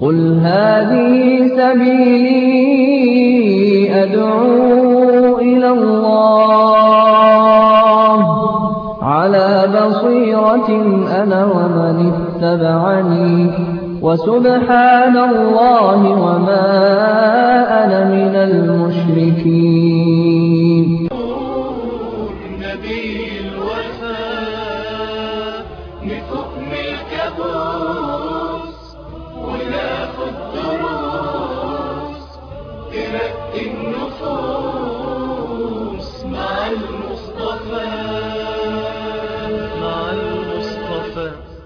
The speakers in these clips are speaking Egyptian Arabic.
قل هذه سبيلي أدعو إلى الله على بصيرة أنا ومن اتبعني وسبحان الله وما أنا من المشركين نبي الوفاء نفهم الكابوس وناخد دروس ترقي النفوس مع المصطفى مع المصطفى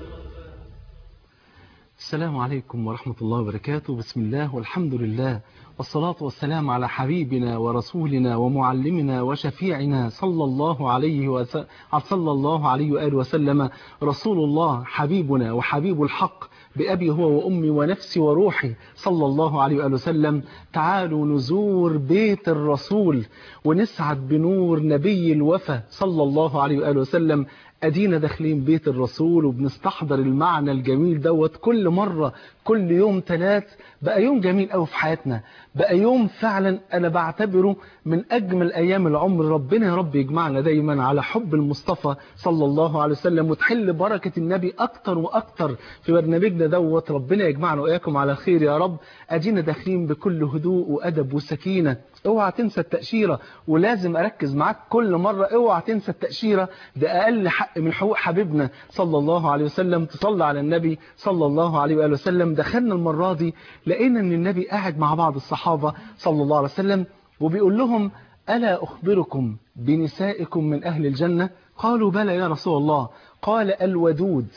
السلام عليكم ورحمة الله وبركاته بسم الله والحمد لله والصلاة والسلام على حبيبنا ورسولنا ومعلمنا وشفيعنا صلى الله عليه وس... صلى الله عليه وآله وسلم رسول الله حبيبنا وحبيب الحق بأبي هو وأمي ونفسي وروحي صلى الله عليه وآله وسلم تعالوا نزور بيت الرسول ونسعد بنور نبي الوفا صلى الله عليه وآله وسلم أدينا داخلين بيت الرسول وبنستحضر المعنى الجميل دوت كل مرة كل يوم ثلاث بقى يوم جميل قوي في حياتنا بقى يوم فعلا أنا بعتبره من أجمل أيام العمر ربنا يا رب يجمعنا دايما على حب المصطفى صلى الله عليه وسلم وتحل بركة النبي أكتر وأكتر في برنامجنا دوت ربنا يجمعنا وإياكم على خير يا رب أدينا داخلين بكل هدوء وأدب وسكينة اوعى تنسى التأشيرة ولازم أركز معاك كل مرة اوعى تنسى التأشيرة ده أقل حق من حقوق حبيبنا صلى الله عليه وسلم تصلى على النبي صلى الله عليه وآله وسلم دخلنا المرة دي لقينا أن النبي قاعد مع بعض الصحابة صلى الله عليه وسلم وبيقول لهم ألا أخبركم بنسائكم من أهل الجنة قالوا بلى يا رسول الله قال الودود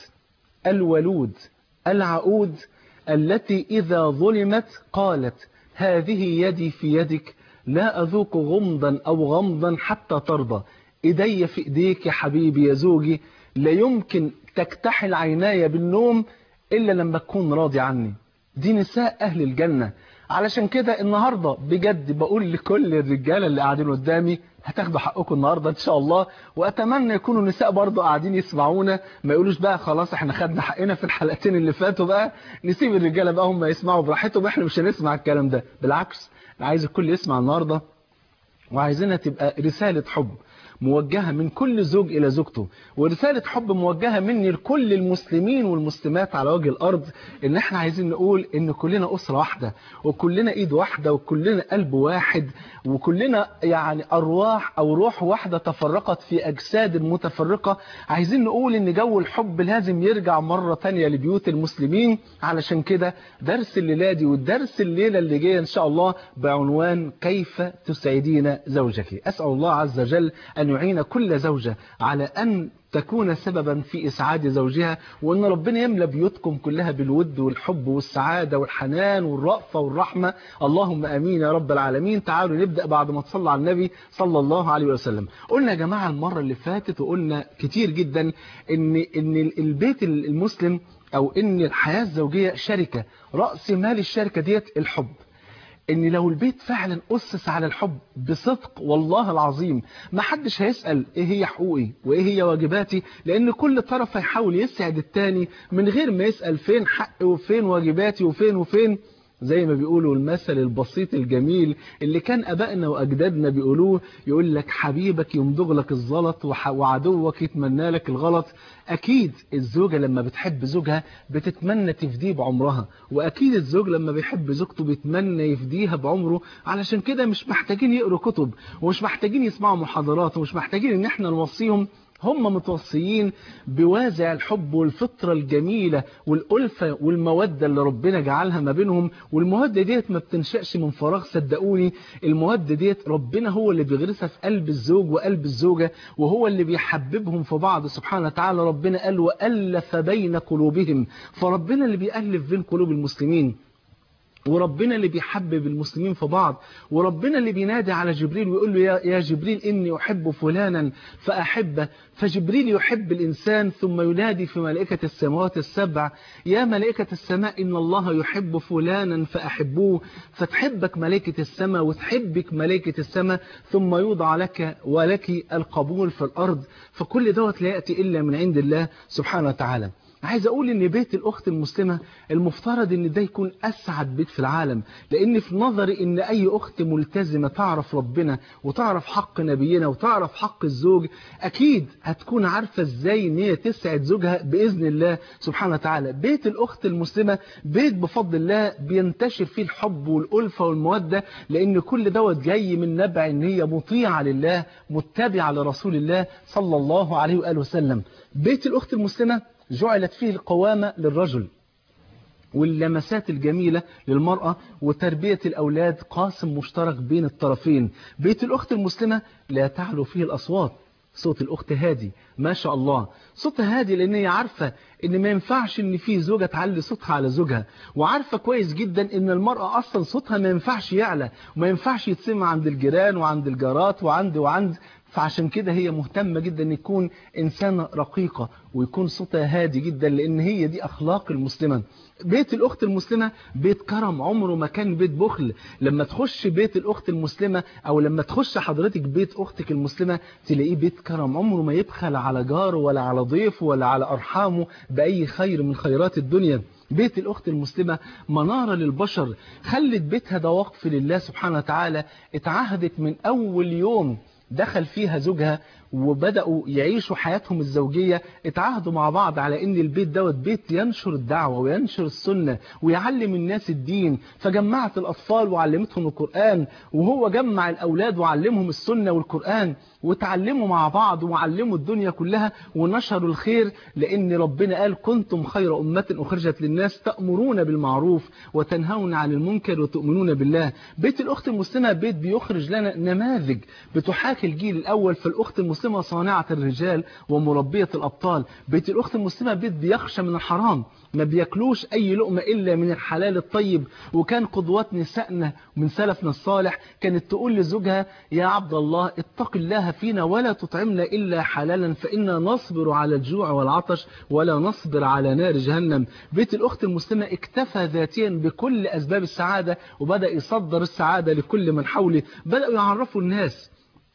الولود العقود التي إذا ظلمت قالت هذه يدي في يدك لا أذوق غمضا أو غمضا حتى ترضى إيدي في إيديك يا حبيبي يا زوجي لا يمكن تكتحل عيناي بالنوم إلا لما تكون راضي عني دي نساء أهل الجنة علشان كده النهاردة بجد بقول لكل الرجالة اللي قاعدين قدامي هتاخدوا حقكم النهاردة ان شاء الله واتمنى يكونوا النساء برضو قاعدين يسمعونا ما يقولوش بقى خلاص احنا خدنا حقنا في الحلقتين اللي فاتوا بقى نسيب الرجالة بقى هم يسمعوا براحتهم احنا مش هنسمع الكلام ده بالعكس انا عايز الكل يسمع النهاردة وعايزينها تبقى رسالة حب موجهة من كل زوج إلى زوجته ورسالة حب موجهة مني لكل المسلمين والمسلمات على وجه الأرض إن احنا عايزين نقول إن كلنا أسرة واحدة وكلنا إيد واحدة وكلنا قلب واحد وكلنا يعني أرواح أو روح واحدة تفرقت في أجساد متفرقة عايزين نقول إن جو الحب لازم يرجع مرة تانية لبيوت المسلمين علشان كده درس الليلة دي والدرس الليلة اللي جاية إن شاء الله بعنوان كيف تسعدين زوجك أسأل الله عز وجل أن يعين كل زوجة على أن تكون سببا في إسعاد زوجها وأن ربنا يملى بيوتكم كلها بالود والحب والسعادة والحنان والرأفة والرحمة اللهم أمين يا رب العالمين تعالوا نبدأ بعد ما تصلى على النبي صلى الله عليه وسلم قلنا يا جماعة المرة اللي فاتت وقلنا كتير جدا إن, إن البيت المسلم أو إن الحياة الزوجية شركة رأس مال الشركة ديت الحب ان لو البيت فعلا أسس على الحب بصدق والله العظيم ما حدش هيسأل ايه هي حقوقي وايه هي واجباتي لان كل طرف هيحاول يسعد التاني من غير ما يسأل فين حقي وفين واجباتي وفين وفين زي ما بيقولوا المثل البسيط الجميل اللي كان أبائنا وأجدادنا بيقولوه يقول لك حبيبك يمضغ لك الزلط وعدوك يتمنى لك الغلط أكيد الزوجة لما بتحب زوجها بتتمنى تفديه بعمرها وأكيد الزوج لما بيحب زوجته بيتمنى يفديها بعمره علشان كده مش محتاجين يقروا كتب ومش محتاجين يسمعوا محاضرات ومش محتاجين ان احنا نوصيهم هم متوصيين بوازع الحب والفطرة الجميلة والألفة والمودة اللي ربنا جعلها ما بينهم والمودة ديت ما بتنشأش من فراغ صدقوني المودة ديت ربنا هو اللي بيغرسها في قلب الزوج وقلب الزوجة وهو اللي بيحببهم في بعض سبحانه وتعالى ربنا قال وألف بين قلوبهم فربنا اللي بيألف بين قلوب المسلمين وربنا اللي بيحبب المسلمين في بعض وربنا اللي بينادي على جبريل ويقول له يا, يا جبريل إني أحب فلانا فأحبه فجبريل يحب الإنسان ثم ينادي في ملائكة السماوات السبع يا ملائكة السماء إن الله يحب فلانا فأحبوه فتحبك ملائكة السماء وتحبك ملائكة السماء ثم يوضع لك ولك القبول في الأرض فكل دوت لا يأتي إلا من عند الله سبحانه وتعالى عايز اقول ان بيت الاخت المسلمة المفترض ان ده يكون اسعد بيت في العالم لان في نظري ان اي اخت ملتزمة تعرف ربنا وتعرف حق نبينا وتعرف حق الزوج اكيد هتكون عارفة ازاي ان هي تسعد زوجها باذن الله سبحانه وتعالى بيت الاخت المسلمة بيت بفضل الله بينتشر فيه الحب والالفة والمودة لان كل دوت جاي من نبع ان هي مطيعة لله متبعة لرسول الله صلى الله عليه وآله وسلم بيت الاخت المسلمة جعلت فيه القوامة للرجل واللمسات الجميلة للمرأة وتربية الأولاد قاسم مشترك بين الطرفين بيت الأخت المسلمة لا تعلو فيه الأصوات صوت الأخت هادي ما شاء الله صوتها هادي لأن هي عارفة إن ما ينفعش إن في زوجة تعلي صوتها على زوجها وعارفة كويس جدا إن المرأة أصلا صوتها ما ينفعش يعلى وما ينفعش يتسمع عند الجيران وعند الجارات وعند وعند فعشان كده هي مهتمة جدا ان يكون إنسانة رقيقة ويكون صوتها هادي جدا لأن هي دي أخلاق المسلمة بيت الأخت المسلمة بيت كرم عمره ما كان بيت بخل لما تخش بيت الأخت المسلمة أو لما تخش حضرتك بيت أختك المسلمة تلاقيه بيت كرم عمره ما يبخل على جاره ولا على ضيفه ولا على أرحامه بأي خير من خيرات الدنيا بيت الأخت المسلمة منارة للبشر خلت بيتها ده وقف لله سبحانه وتعالى اتعهدت من أول يوم دخل فيها زوجها وبدأوا يعيشوا حياتهم الزوجية اتعهدوا مع بعض على ان البيت دوت بيت ينشر الدعوة وينشر السنة ويعلم الناس الدين فجمعت الأطفال وعلمتهم القرآن وهو جمع الأولاد وعلمهم السنة والقرآن وتعلموا مع بعض وعلموا الدنيا كلها ونشروا الخير لأن ربنا قال كنتم خير أمة أخرجت للناس تأمرون بالمعروف وتنهون عن المنكر وتؤمنون بالله بيت الأخت المسلمة بيت بيخرج لنا نماذج بتحاكي الجيل الأول في الأخت المسلمة صانعة الرجال ومربية الأبطال بيت الأخت المسلمة بيت بيخشى من الحرام ما بياكلوش أي لقمة إلا من الحلال الطيب وكان قدوات نسائنا من سلفنا الصالح كانت تقول لزوجها يا عبد الله اتق الله فينا ولا تطعمنا إلا حلالا فإنا نصبر على الجوع والعطش ولا نصبر على نار جهنم بيت الأخت المسلمة اكتفى ذاتيا بكل أسباب السعادة وبدأ يصدر السعادة لكل من حوله بدأوا يعرفوا الناس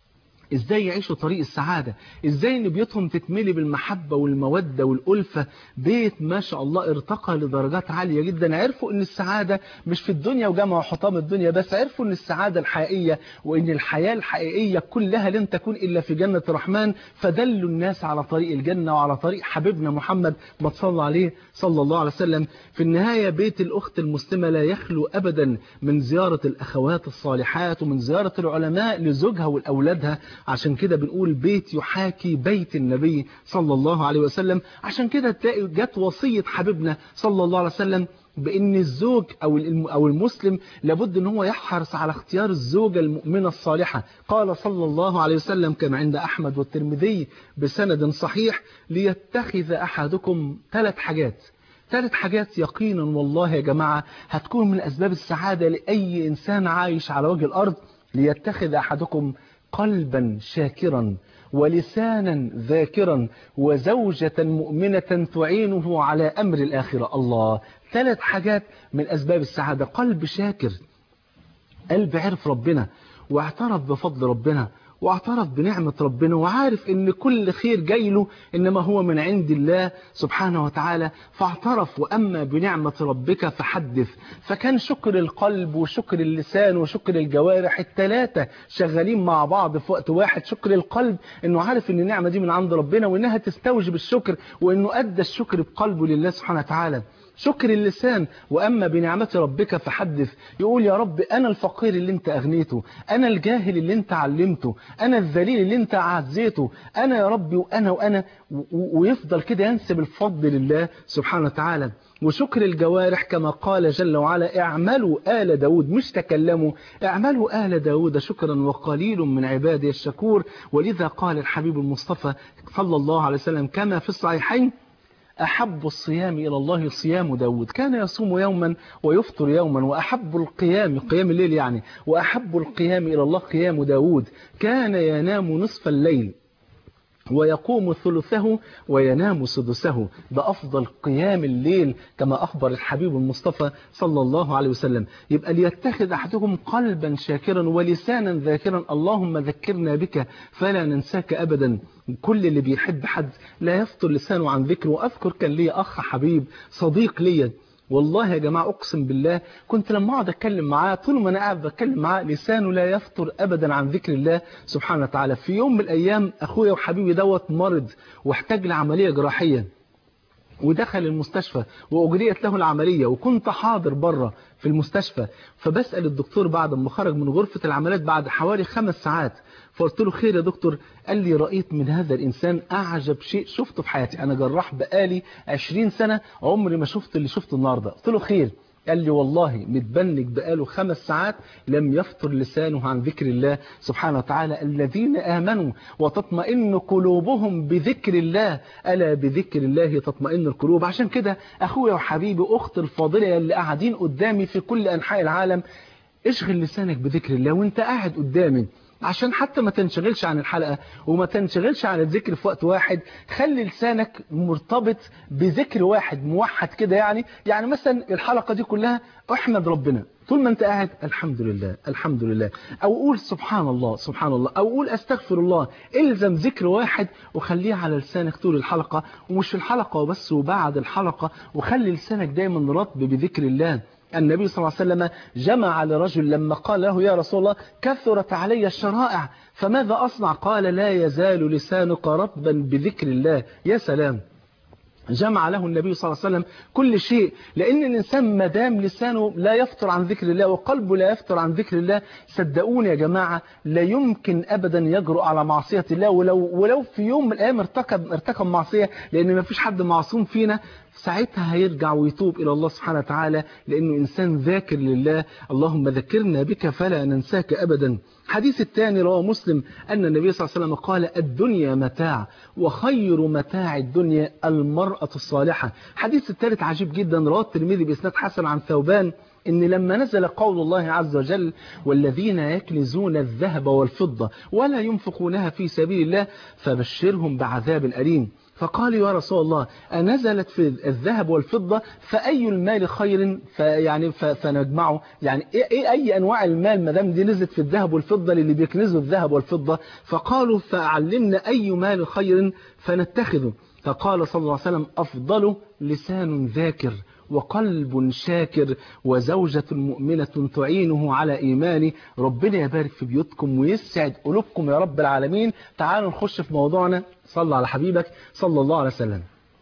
ازاي يعيشوا طريق السعادة ازاي ان بيوتهم تتملي بالمحبة والمودة والألفة بيت ما شاء الله ارتقى لدرجات عالية جدا عرفوا ان السعادة مش في الدنيا وجمعوا حطام الدنيا بس عرفوا ان السعادة الحقيقية وان الحياة الحقيقية كلها لن تكون الا في جنة الرحمن فدلوا الناس على طريق الجنة وعلى طريق حبيبنا محمد ما تصلى عليه صلى الله عليه وسلم في النهاية بيت الأخت المسلمة لا يخلو أبدا من زيارة الأخوات الصالحات ومن زيارة العلماء لزوجها ولأولادها عشان كده بنقول بيت يحاكي بيت النبي صلى الله عليه وسلم عشان كده تلاقي جت وصية حبيبنا صلى الله عليه وسلم بأن الزوج أو أو المسلم لابد أن هو يحرص على اختيار الزوجة المؤمنة الصالحة قال صلى الله عليه وسلم كما عند أحمد والترمذي بسند صحيح ليتخذ أحدكم ثلاث حاجات ثلاث حاجات يقينا والله يا جماعة هتكون من أسباب السعادة لأي إنسان عايش على وجه الأرض ليتخذ أحدكم قلبا شاكرا ولسانا ذاكرا وزوجة مؤمنة تعينه على أمر الآخرة الله ثلاث حاجات من أسباب السعادة قلب شاكر قلب عرف ربنا واعترف بفضل ربنا واعترف بنعمة ربنا وعارف ان كل خير جاي له انما هو من عند الله سبحانه وتعالى فاعترف واما بنعمة ربك فحدث فكان شكر القلب وشكر اللسان وشكر الجوارح الثلاثة شغالين مع بعض في وقت واحد شكر القلب انه عارف ان النعمة دي من عند ربنا وانها تستوجب الشكر وانه ادى الشكر بقلبه لله سبحانه وتعالى شكر اللسان وأما بنعمة ربك فحدث يقول يا رب أنا الفقير اللي انت أغنيته أنا الجاهل اللي انت علمته أنا الذليل اللي انت عزيته أنا يا ربي وأنا وأنا ويفضل كده ينسب الفضل لله سبحانه وتعالى وشكر الجوارح كما قال جل وعلا اعملوا آل داود مش تكلموا اعملوا آل داود شكرا وقليل من عبادي الشكور ولذا قال الحبيب المصطفى صلى الله عليه وسلم كما في الصحيحين أحب الصيام إلى الله صيام داود كان يصوم يوما ويفطر يوما وأحب القيام قيام الليل يعني وأحب القيام إلى الله قيام داود كان ينام نصف الليل ويقوم ثلثه وينام سدسه ده أفضل قيام الليل كما أخبر الحبيب المصطفى صلى الله عليه وسلم يبقى ليتخذ أحدكم قلبا شاكرا ولسانا ذاكرا اللهم ذكرنا بك فلا ننساك أبدا كل اللي بيحب حد لا يفطر لسانه عن ذكره وأذكر كان لي أخ حبيب صديق ليا والله يا جماعة أقسم بالله كنت لما أقعد أتكلم معاه طول ما أنا قاعد بتكلم معاه لسانه لا يفطر أبدا عن ذكر الله سبحانه وتعالى في يوم من الأيام أخويا وحبيبي دوت مرض واحتاج لعملية جراحية ودخل المستشفى وأجريت له العملية وكنت حاضر بره في المستشفى فبسأل الدكتور بعد ما خرج من غرفة العمليات بعد حوالي خمس ساعات فقلت له خير يا دكتور قال لي رأيت من هذا الإنسان أعجب شيء شفته في حياتي أنا جراح بقالي 20 سنة عمري ما شفت اللي شفته النهاردة قلت له خير قال لي والله متبنج بقاله خمس ساعات لم يفطر لسانه عن ذكر الله سبحانه وتعالى الذين آمنوا وتطمئن قلوبهم بذكر الله ألا بذكر الله تطمئن القلوب عشان كده أخويا وحبيبي أخت الفاضلة اللي قاعدين قدامي في كل أنحاء العالم اشغل لسانك بذكر الله وانت قاعد قدامي عشان حتى ما تنشغلش عن الحلقة وما تنشغلش عن الذكر في وقت واحد خلي لسانك مرتبط بذكر واحد موحد كده يعني يعني مثلا الحلقة دي كلها احمد ربنا طول ما انت قاعد الحمد لله الحمد لله او قول سبحان الله سبحان الله او قول استغفر الله الزم ذكر واحد وخليه على لسانك طول الحلقة ومش في الحلقة وبس وبعد الحلقة وخلي لسانك دايما رطب بذكر الله النبي صلى الله عليه وسلم جمع لرجل لما قال له يا رسول الله كثرت علي الشرائع فماذا أصنع قال لا يزال لسانك رطبا بذكر الله يا سلام جمع له النبي صلى الله عليه وسلم كل شيء لأن الإنسان ما دام لسانه لا يفطر عن ذكر الله وقلبه لا يفطر عن ذكر الله صدقوني يا جماعة لا يمكن أبدا يجرؤ على معصية الله ولو, ولو في يوم من الأيام ارتكب, ارتكب معصية لأن ما فيش حد معصوم فينا ساعتها هيرجع ويتوب إلى الله سبحانه وتعالى لأنه إنسان ذاكر لله اللهم ذكرنا بك فلا ننساك أبدا حديث الثاني رواه مسلم أن النبي صلى الله عليه وسلم قال الدنيا متاع وخير متاع الدنيا المرأة الصالحة حديث الثالث عجيب جدا رواه الترمذي بإسناد حسن عن ثوبان إن لما نزل قول الله عز وجل والذين يكنزون الذهب والفضة ولا ينفقونها في سبيل الله فبشرهم بعذاب أليم فقالوا يا رسول الله أنزلت في الذهب والفضة فأي المال خير فيعني فنجمعه يعني إيه أي أنواع المال ما دام دي نزلت في الذهب والفضة للي بيكنزوا الذهب والفضة فقالوا فعلمنا أي مال خير فنتخذه فقال صلى الله عليه وسلم أفضل لسان ذاكر وقلب شاكر وزوجة مؤمنة تعينه على إيمانه ربنا يبارك في بيوتكم ويسعد قلوبكم يا رب العالمين تعالوا نخش في موضوعنا صلى على حبيبك صلى الله عليه وسلم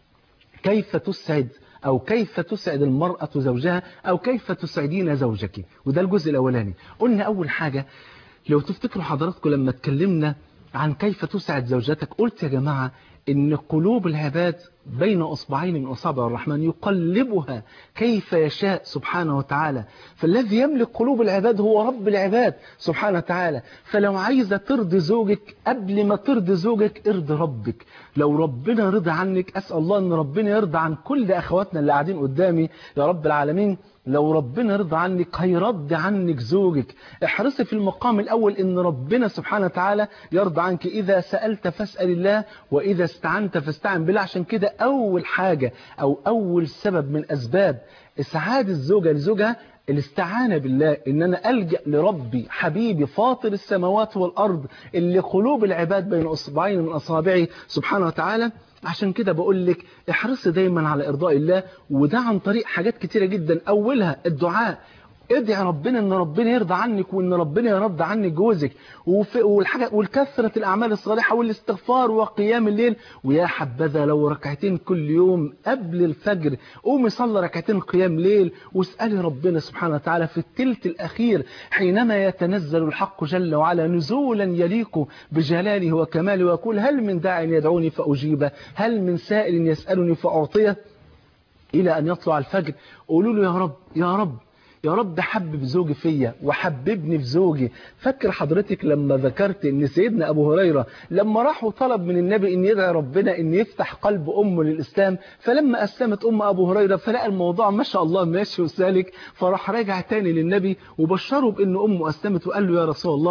كيف تسعد أو كيف تسعد المرأة زوجها أو كيف تسعدين زوجك وده الجزء الأولاني قلنا أول حاجة لو تفتكروا حضراتكم لما اتكلمنا عن كيف تسعد زوجتك قلت يا جماعة إن قلوب العباد بين أصبعين من أصابع الرحمن يقلبها كيف يشاء سبحانه وتعالى فالذي يملك قلوب العباد هو رب العباد سبحانه وتعالى فلو عايزة ترضي زوجك قبل ما ترضي زوجك ارضي ربك لو ربنا رضى عنك أسأل الله أن ربنا يرضى عن كل أخواتنا اللي قاعدين قدامي يا رب العالمين لو ربنا رضى عنك هيرضى عنك زوجك احرصي في المقام الأول ان ربنا سبحانه وتعالى يرضى عنك إذا سألت فاسأل الله وإذا استعنت فاستعن بالله عشان كده أول حاجة أو أول سبب من أسباب إسعاد الزوجة لزوجها الاستعانة بالله ان انا ألجأ لربي حبيبي فاطر السماوات والأرض اللي قلوب العباد بين أصبعين من أصابعه سبحانه وتعالى عشان كده بقول لك احرصي دايما على إرضاء الله وده عن طريق حاجات كتيرة جدا أولها الدعاء ادعي ربنا ان ربنا يرضى عنك وان ربنا يرضى عنك جوزك والحاجة والكثرة الأعمال الصالحة والاستغفار وقيام الليل ويا حبذا لو ركعتين كل يوم قبل الفجر قومي صلي ركعتين قيام ليل واسألي ربنا سبحانه وتعالى في التلت الأخير حينما يتنزل الحق جل وعلا نزولا يليق بجلاله وكماله ويقول هل من داع يدعوني فأجيبه هل من سائل يسألني فأعطيه إلى أن يطلع الفجر قولوا له يا رب يا رب يا رب حبب زوجي فيا وحببني في زوجي فاكر حضرتك لما ذكرت ان سيدنا ابو هريرة لما راح وطلب من النبي ان يدعي ربنا ان يفتح قلب امه للاسلام فلما اسلمت ام ابو هريرة فلقى الموضوع ما شاء الله ماشي وسالك فراح راجع تاني للنبي وبشره بان امه اسلمت وقال له يا رسول الله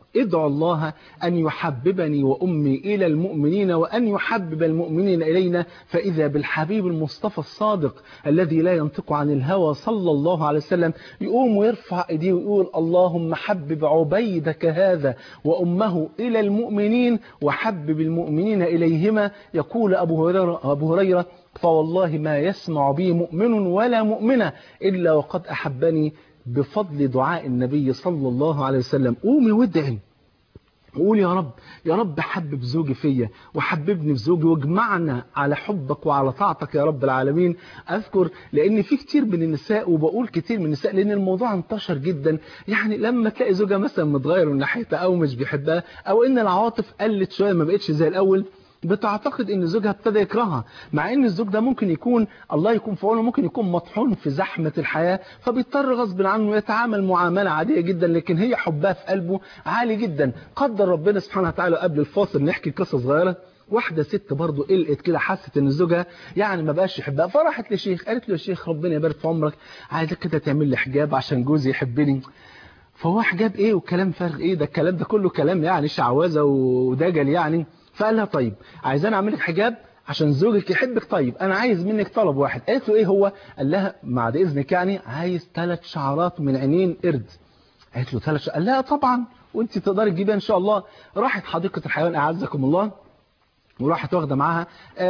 ادعو الله أن يحببني وأمي إلى المؤمنين وأن يحبب المؤمنين إلينا فإذا بالحبيب المصطفى الصادق الذي لا ينطق عن الهوى صلى الله عليه وسلم يقوم ويرفع إيديه ويقول اللهم حبب عبيدك هذا وأمه إلى المؤمنين وحبب المؤمنين إليهما يقول أبو هريرة, أبو هريرة فوالله ما يسمع بي مؤمن ولا مؤمنة إلا وقد أحبني بفضل دعاء النبي صلى الله عليه وسلم قومي وادعي قول يا رب يا رب حبب زوجي فيا وحببني في زوجي واجمعنا على حبك وعلى طاعتك يا رب العالمين اذكر لان في كتير من النساء وبقول كتير من النساء لان الموضوع انتشر جدا يعني لما تلاقي زوجها مثلا متغير من ناحيتها او مش بيحبها او ان العواطف قلت شويه ما بقتش زي الاول بتعتقد ان زوجها ابتدى يكرهها مع ان الزوج ده ممكن يكون الله يكون في عونه ممكن يكون مطحون في زحمة الحياة فبيضطر غصب عنه يتعامل معاملة عادية جدا لكن هي حبها في قلبه عالي جدا قدر ربنا سبحانه وتعالى قبل الفاصل نحكي قصة صغيرة واحدة ست برضه قلقت كده حست ان زوجها يعني ما بقاش يحبها فراحت لشيخ قالت له يا شيخ ربنا يبارك في عمرك عايزك كده تعمل لي حجاب عشان جوزي يحبني فهو حجاب ايه والكلام فارغ ايه ده الكلام ده كله كلام يعني شعوذه ودجل يعني فقال لها طيب عايزاني اعمل لك حجاب عشان زوجك يحبك طيب انا عايز منك طلب واحد قالت له ايه هو قال لها بعد اذنك يعني عايز ثلاث شعرات من عينين قرد قالت له ثلاث قال لها طبعا وانت تقدري تجيبيها ان شاء الله راحت حديقه الحيوان اعزكم الله وراحت واخده معاها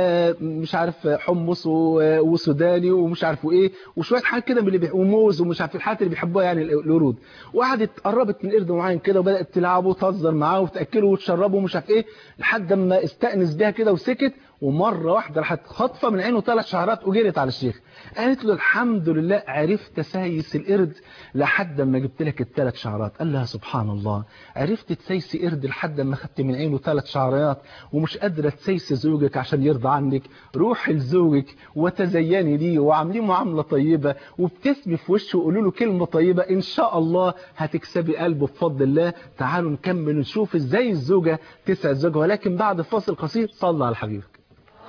مش عارف حمص وسوداني ومش عارف ايه وشويه حاجات كده من اللي بيح... وموز ومش عارف الحاجات اللي بيحبوها يعني القرود وقعدت قربت من قرد معين كده وبدات تلعبه وتهزر معاه وتاكله وتشربه ومش عارف ايه لحد ما استأنس بيها كده وسكت ومره واحده راحت خاطفه من عينه ثلاث شعرات وجرت على الشيخ قالت له الحمد لله عرفت اسايس القرد لحد ما جبت لك الثلاث شعرات قال لها سبحان الله عرفت تسيسي قرد لحد ما خدت من عينه ثلاث شعرات ومش قادره تسيسي زوجك عشان يرضى عنك روحي لزوجك وتزيني ليه وعامليه معامله طيبه وابتسمي في وشه وقولوا له كلمه طيبه ان شاء الله هتكسبي قلبه بفضل الله تعالوا نكمل نشوف ازاي الزوجه تسعد زوجها ولكن بعد فاصل قصير صلى على حبيبك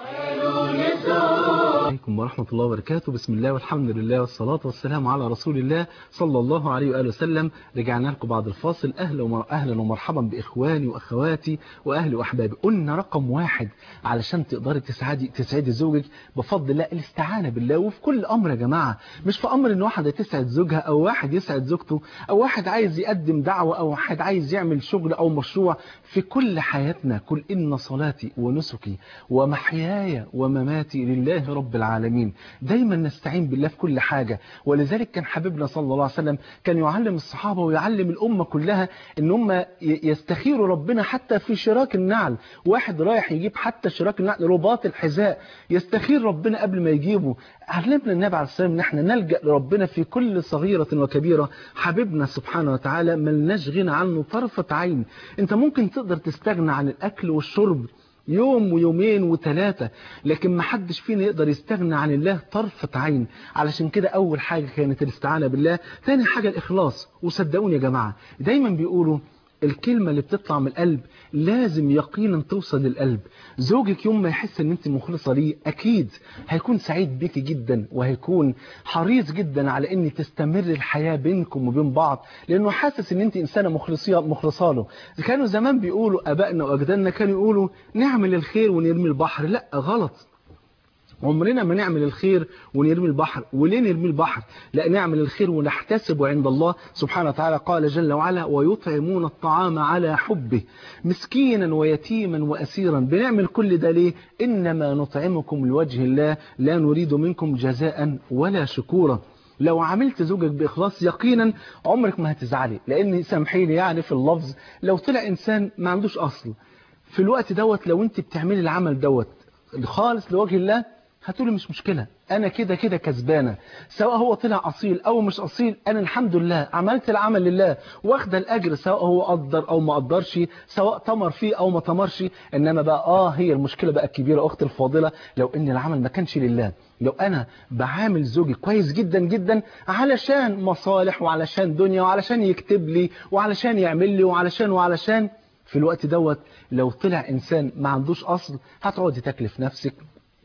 عليكم ورحمة الله وبركاته بسم الله والحمد لله والصلاة والسلام على رسول الله صلى الله عليه وآله وسلم رجعنا لكم بعد الفاصل أهلا ومر... أهلا ومرحبا بإخواني وأخواتي وأهلي وأحبابي قلنا رقم واحد علشان تقدري تسعدي تسعدي زوجك بفضل الله الاستعانة بالله وفي كل أمر يا جماعة مش في أمر إن واحدة تسعد زوجها أو واحد يسعد زوجته أو واحد عايز يقدم دعوة أو واحد عايز يعمل شغل أو مشروع في كل حياتنا كل إن صلاتي ونسكي ومحياي ومماتي لله رب العالمين دايما نستعين بالله في كل حاجة ولذلك كان حبيبنا صلى الله عليه وسلم كان يعلم الصحابة ويعلم الأمة كلها ان هم يستخيروا ربنا حتى في شراك النعل واحد رايح يجيب حتى شراك النعل رباط الحذاء يستخير ربنا قبل ما يجيبه علمنا النبي عليه السلام ان احنا نلجأ لربنا في كل صغيرة وكبيرة حبيبنا سبحانه وتعالى ملناش غنى عنه طرفة عين انت ممكن تقدر تستغنى عن الأكل والشرب يوم ويومين وثلاثة لكن ما حدش فينا يقدر يستغنى عن الله طرفة عين علشان كده أول حاجة كانت الاستعانة بالله ثاني حاجة الإخلاص وصدقوني يا جماعة دايما بيقولوا الكلمة اللي بتطلع من القلب لازم يقينا توصل للقلب زوجك يوم ما يحس ان انت مخلصة ليه اكيد هيكون سعيد بيك جدا وهيكون حريص جدا على ان تستمر الحياة بينكم وبين بعض لانه حاسس ان انت انسانة مخلصية مخلصة له كانوا زمان بيقولوا ابائنا واجدادنا كانوا يقولوا نعمل الخير ونرمي البحر لا غلط عمرنا ما نعمل الخير ونرمي البحر وليه نرمي البحر لا نعمل الخير ونحتسبه عند الله سبحانه وتعالى قال جل وعلا ويطعمون الطعام على حبه مسكينا ويتيما وأسيرا بنعمل كل ده ليه إنما نطعمكم لوجه الله لا نريد منكم جزاء ولا شكورا لو عملت زوجك بإخلاص يقينا عمرك ما هتزعلي لأن سامحيني يعني في اللفظ لو طلع إنسان ما عندوش أصل في الوقت دوت لو انت بتعملي العمل دوت خالص لوجه الله هتقولي مش مشكلة أنا كده كده كسبانة سواء هو طلع أصيل أو مش أصيل أنا الحمد لله عملت العمل لله واخد الأجر سواء هو قدر أو ما قدرش سواء تمر فيه أو ما تمرش إنما بقى آه هي المشكلة بقى الكبيرة أختي الفاضلة لو إن العمل ما كانش لله لو أنا بعامل زوجي كويس جدا جدا علشان مصالح وعلشان دنيا وعلشان يكتب لي وعلشان يعمل لي وعلشان وعلشان في الوقت دوت لو طلع إنسان ما عندوش أصل هتقعدي تكلف نفسك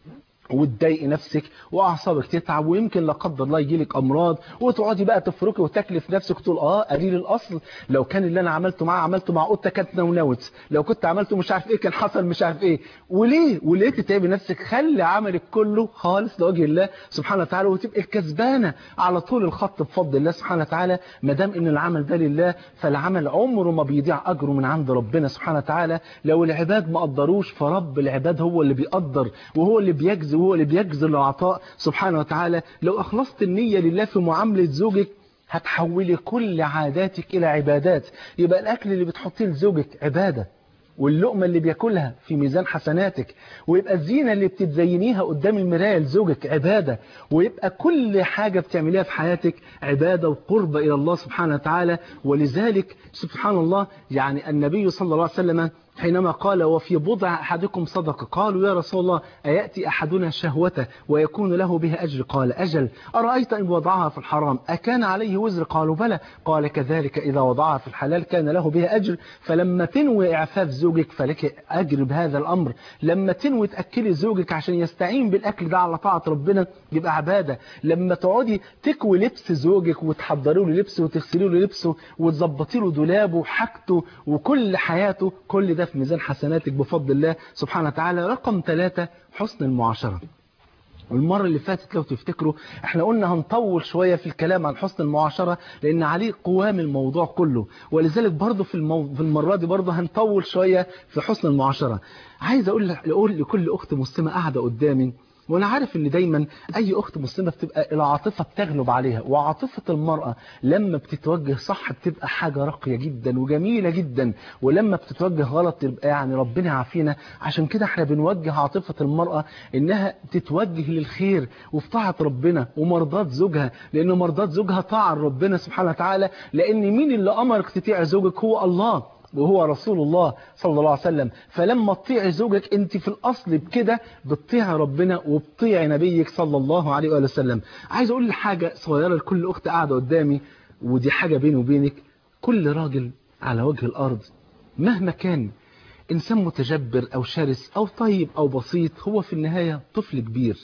وتضايقي نفسك واعصابك تتعب ويمكن لا قدر الله يجيلك امراض وتقعدي بقى تفركي وتاكلي في نفسك وتقول اه قليل الاصل لو كان اللي انا عملته معاه عملته مع قطه كانت نونوت لو كنت عملته مش عارف ايه كان حصل مش عارف ايه وليه وليه تتعبي نفسك خلي عملك كله خالص لوجه الله سبحانه وتعالى وتبقي الكسبانه على طول الخط بفضل الله سبحانه وتعالى ما دام ان العمل ده لله فالعمل عمره ما بيضيع اجره من عند ربنا سبحانه وتعالى لو العباد ما قدروش فرب العباد هو اللي بيقدر وهو اللي بيجزي وهو اللي بيجزي العطاء سبحانه وتعالى لو اخلصت النيه لله في معامله زوجك هتحولي كل عاداتك الى عبادات يبقى الاكل اللي بتحطيه لزوجك عباده واللقمة اللي بياكلها في ميزان حسناتك ويبقى الزينة اللي بتتزينيها قدام المراية لزوجك عبادة ويبقى كل حاجة بتعمليها في حياتك عبادة وقرب إلى الله سبحانه وتعالى ولذلك سبحان الله يعني النبي صلى الله عليه وسلم حينما قال وفي بضع أحدكم صدقة قالوا يا رسول الله أيأتي أحدنا شهوته ويكون له بها أجر قال أجل أرأيت إن وضعها في الحرام أكان عليه وزر قالوا بلى قال كذلك إذا وضعها في الحلال كان له بها أجر فلما تنوي إعفاف زوجك فلك أجر بهذا الأمر لما تنوي تأكلي زوجك عشان يستعين بالأكل ده على طاعة ربنا يبقى عبادة لما تقعدي تكوي لبس زوجك وتحضري له لبسه وتغسلي له لبسه وتظبطي له دولابه وحاجته وكل حياته كل ده في ميزان حسناتك بفضل الله سبحانه وتعالى رقم ثلاثة حسن المعاشرة والمرة اللي فاتت لو تفتكروا احنا قلنا هنطول شوية في الكلام عن حسن المعاشرة لان عليه قوام الموضوع كله ولذلك برضه في, المو... في المرة دي برضه هنطول شوية في حسن المعاشرة عايز اقول, أقول لكل اخت مسلمة قاعدة قدامي وانا عارف ان دايما اي اخت مسلمه بتبقى العاطفه بتغلب عليها وعاطفه المراه لما بتتوجه صح بتبقى حاجه راقيه جدا وجميله جدا ولما بتتوجه غلط تبقى يعني ربنا يعافينا عشان كده احنا بنوجه عاطفه المراه انها تتوجه للخير وفي طاعه ربنا ومرضات زوجها لان مرضات زوجها طاعه ربنا سبحانه وتعالى لان مين اللي امرك تطيع زوجك هو الله وهو رسول الله صلى الله عليه وسلم فلما تطيع زوجك انت في الاصل بكده بتطيع ربنا وبتطيع نبيك صلى الله عليه وآله وسلم عايز اقول حاجة صغيرة لكل اخت قاعدة قدامي ودي حاجة بيني وبينك كل راجل على وجه الارض مهما كان انسان متجبر او شرس او طيب او بسيط هو في النهاية طفل كبير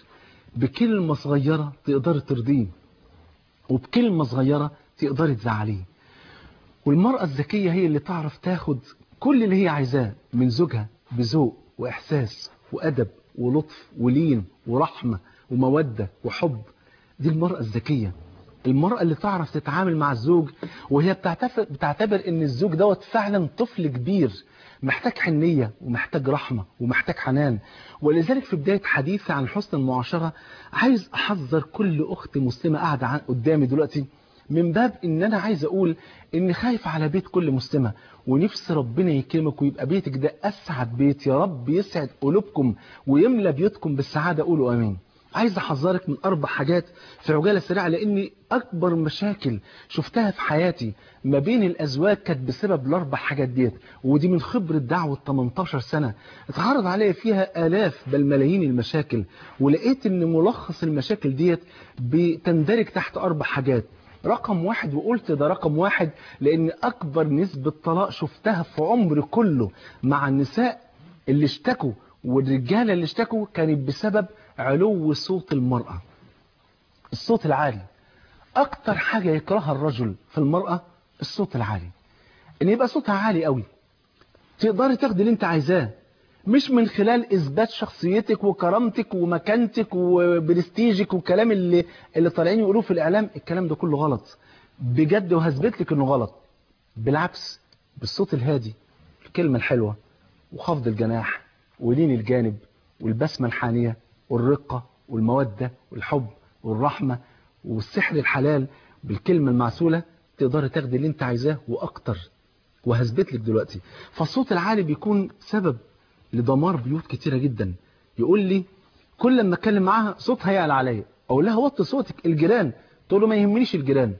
بكلمة صغيرة تقدر ترضيه وبكلمة صغيرة تقدر تزعليه والمرأة الذكية هي اللي تعرف تاخد كل اللي هي عايزاه من زوجها بذوق وإحساس وأدب ولطف ولين ورحمة ومودة وحب دي المرأة الذكية المرأة اللي تعرف تتعامل مع الزوج وهي بتعتبر, بتعتبر ان الزوج دوت فعلا طفل كبير محتاج حنية ومحتاج رحمة ومحتاج حنان ولذلك في بداية حديثي عن حسن المعاشرة عايز أحذر كل أخت مسلمة قاعدة قدامي دلوقتي من باب ان انا عايز اقول ان خايف على بيت كل مسلمة ونفس ربنا يكرمك ويبقى بيتك ده اسعد بيت يا رب يسعد قلوبكم ويملى بيوتكم بالسعادة قولوا امين عايز احذرك من اربع حاجات في عجالة سريعة لان اكبر مشاكل شفتها في حياتي ما بين الازواج كانت بسبب الاربع حاجات ديت ودي من خبرة دعوة 18 سنة اتعرض عليا فيها الاف بل ملايين المشاكل ولقيت ان ملخص المشاكل ديت بتندرج تحت اربع حاجات رقم واحد وقلت ده رقم واحد لان اكبر نسبة طلاق شفتها في عمري كله مع النساء اللي اشتكوا والرجالة اللي اشتكوا كانت بسبب علو صوت المرأة الصوت العالي اكتر حاجة يكرهها الرجل في المرأة الصوت العالي ان يبقى صوتها عالي قوي تقدري تاخدي اللي انت عايزاه مش من خلال اثبات شخصيتك وكرامتك ومكانتك وبرستيجك والكلام اللي اللي طالعين يقولوه في الاعلام الكلام ده كله غلط بجد وهثبت لك انه غلط بالعكس بالصوت الهادي الكلمه الحلوه وخفض الجناح ولين الجانب والبسمه الحانيه والرقه والموده والحب والرحمه والسحر الحلال بالكلمه المعسوله تقدري تاخدي اللي انت عايزاه واكتر وهثبت لك دلوقتي فالصوت العالي بيكون سبب لدمار بيوت كتيرة جدا يقول لي كل لما اتكلم معاها صوتها يعلى عليا اقول لها وطي صوتك الجيران تقول له ما يهمنيش الجيران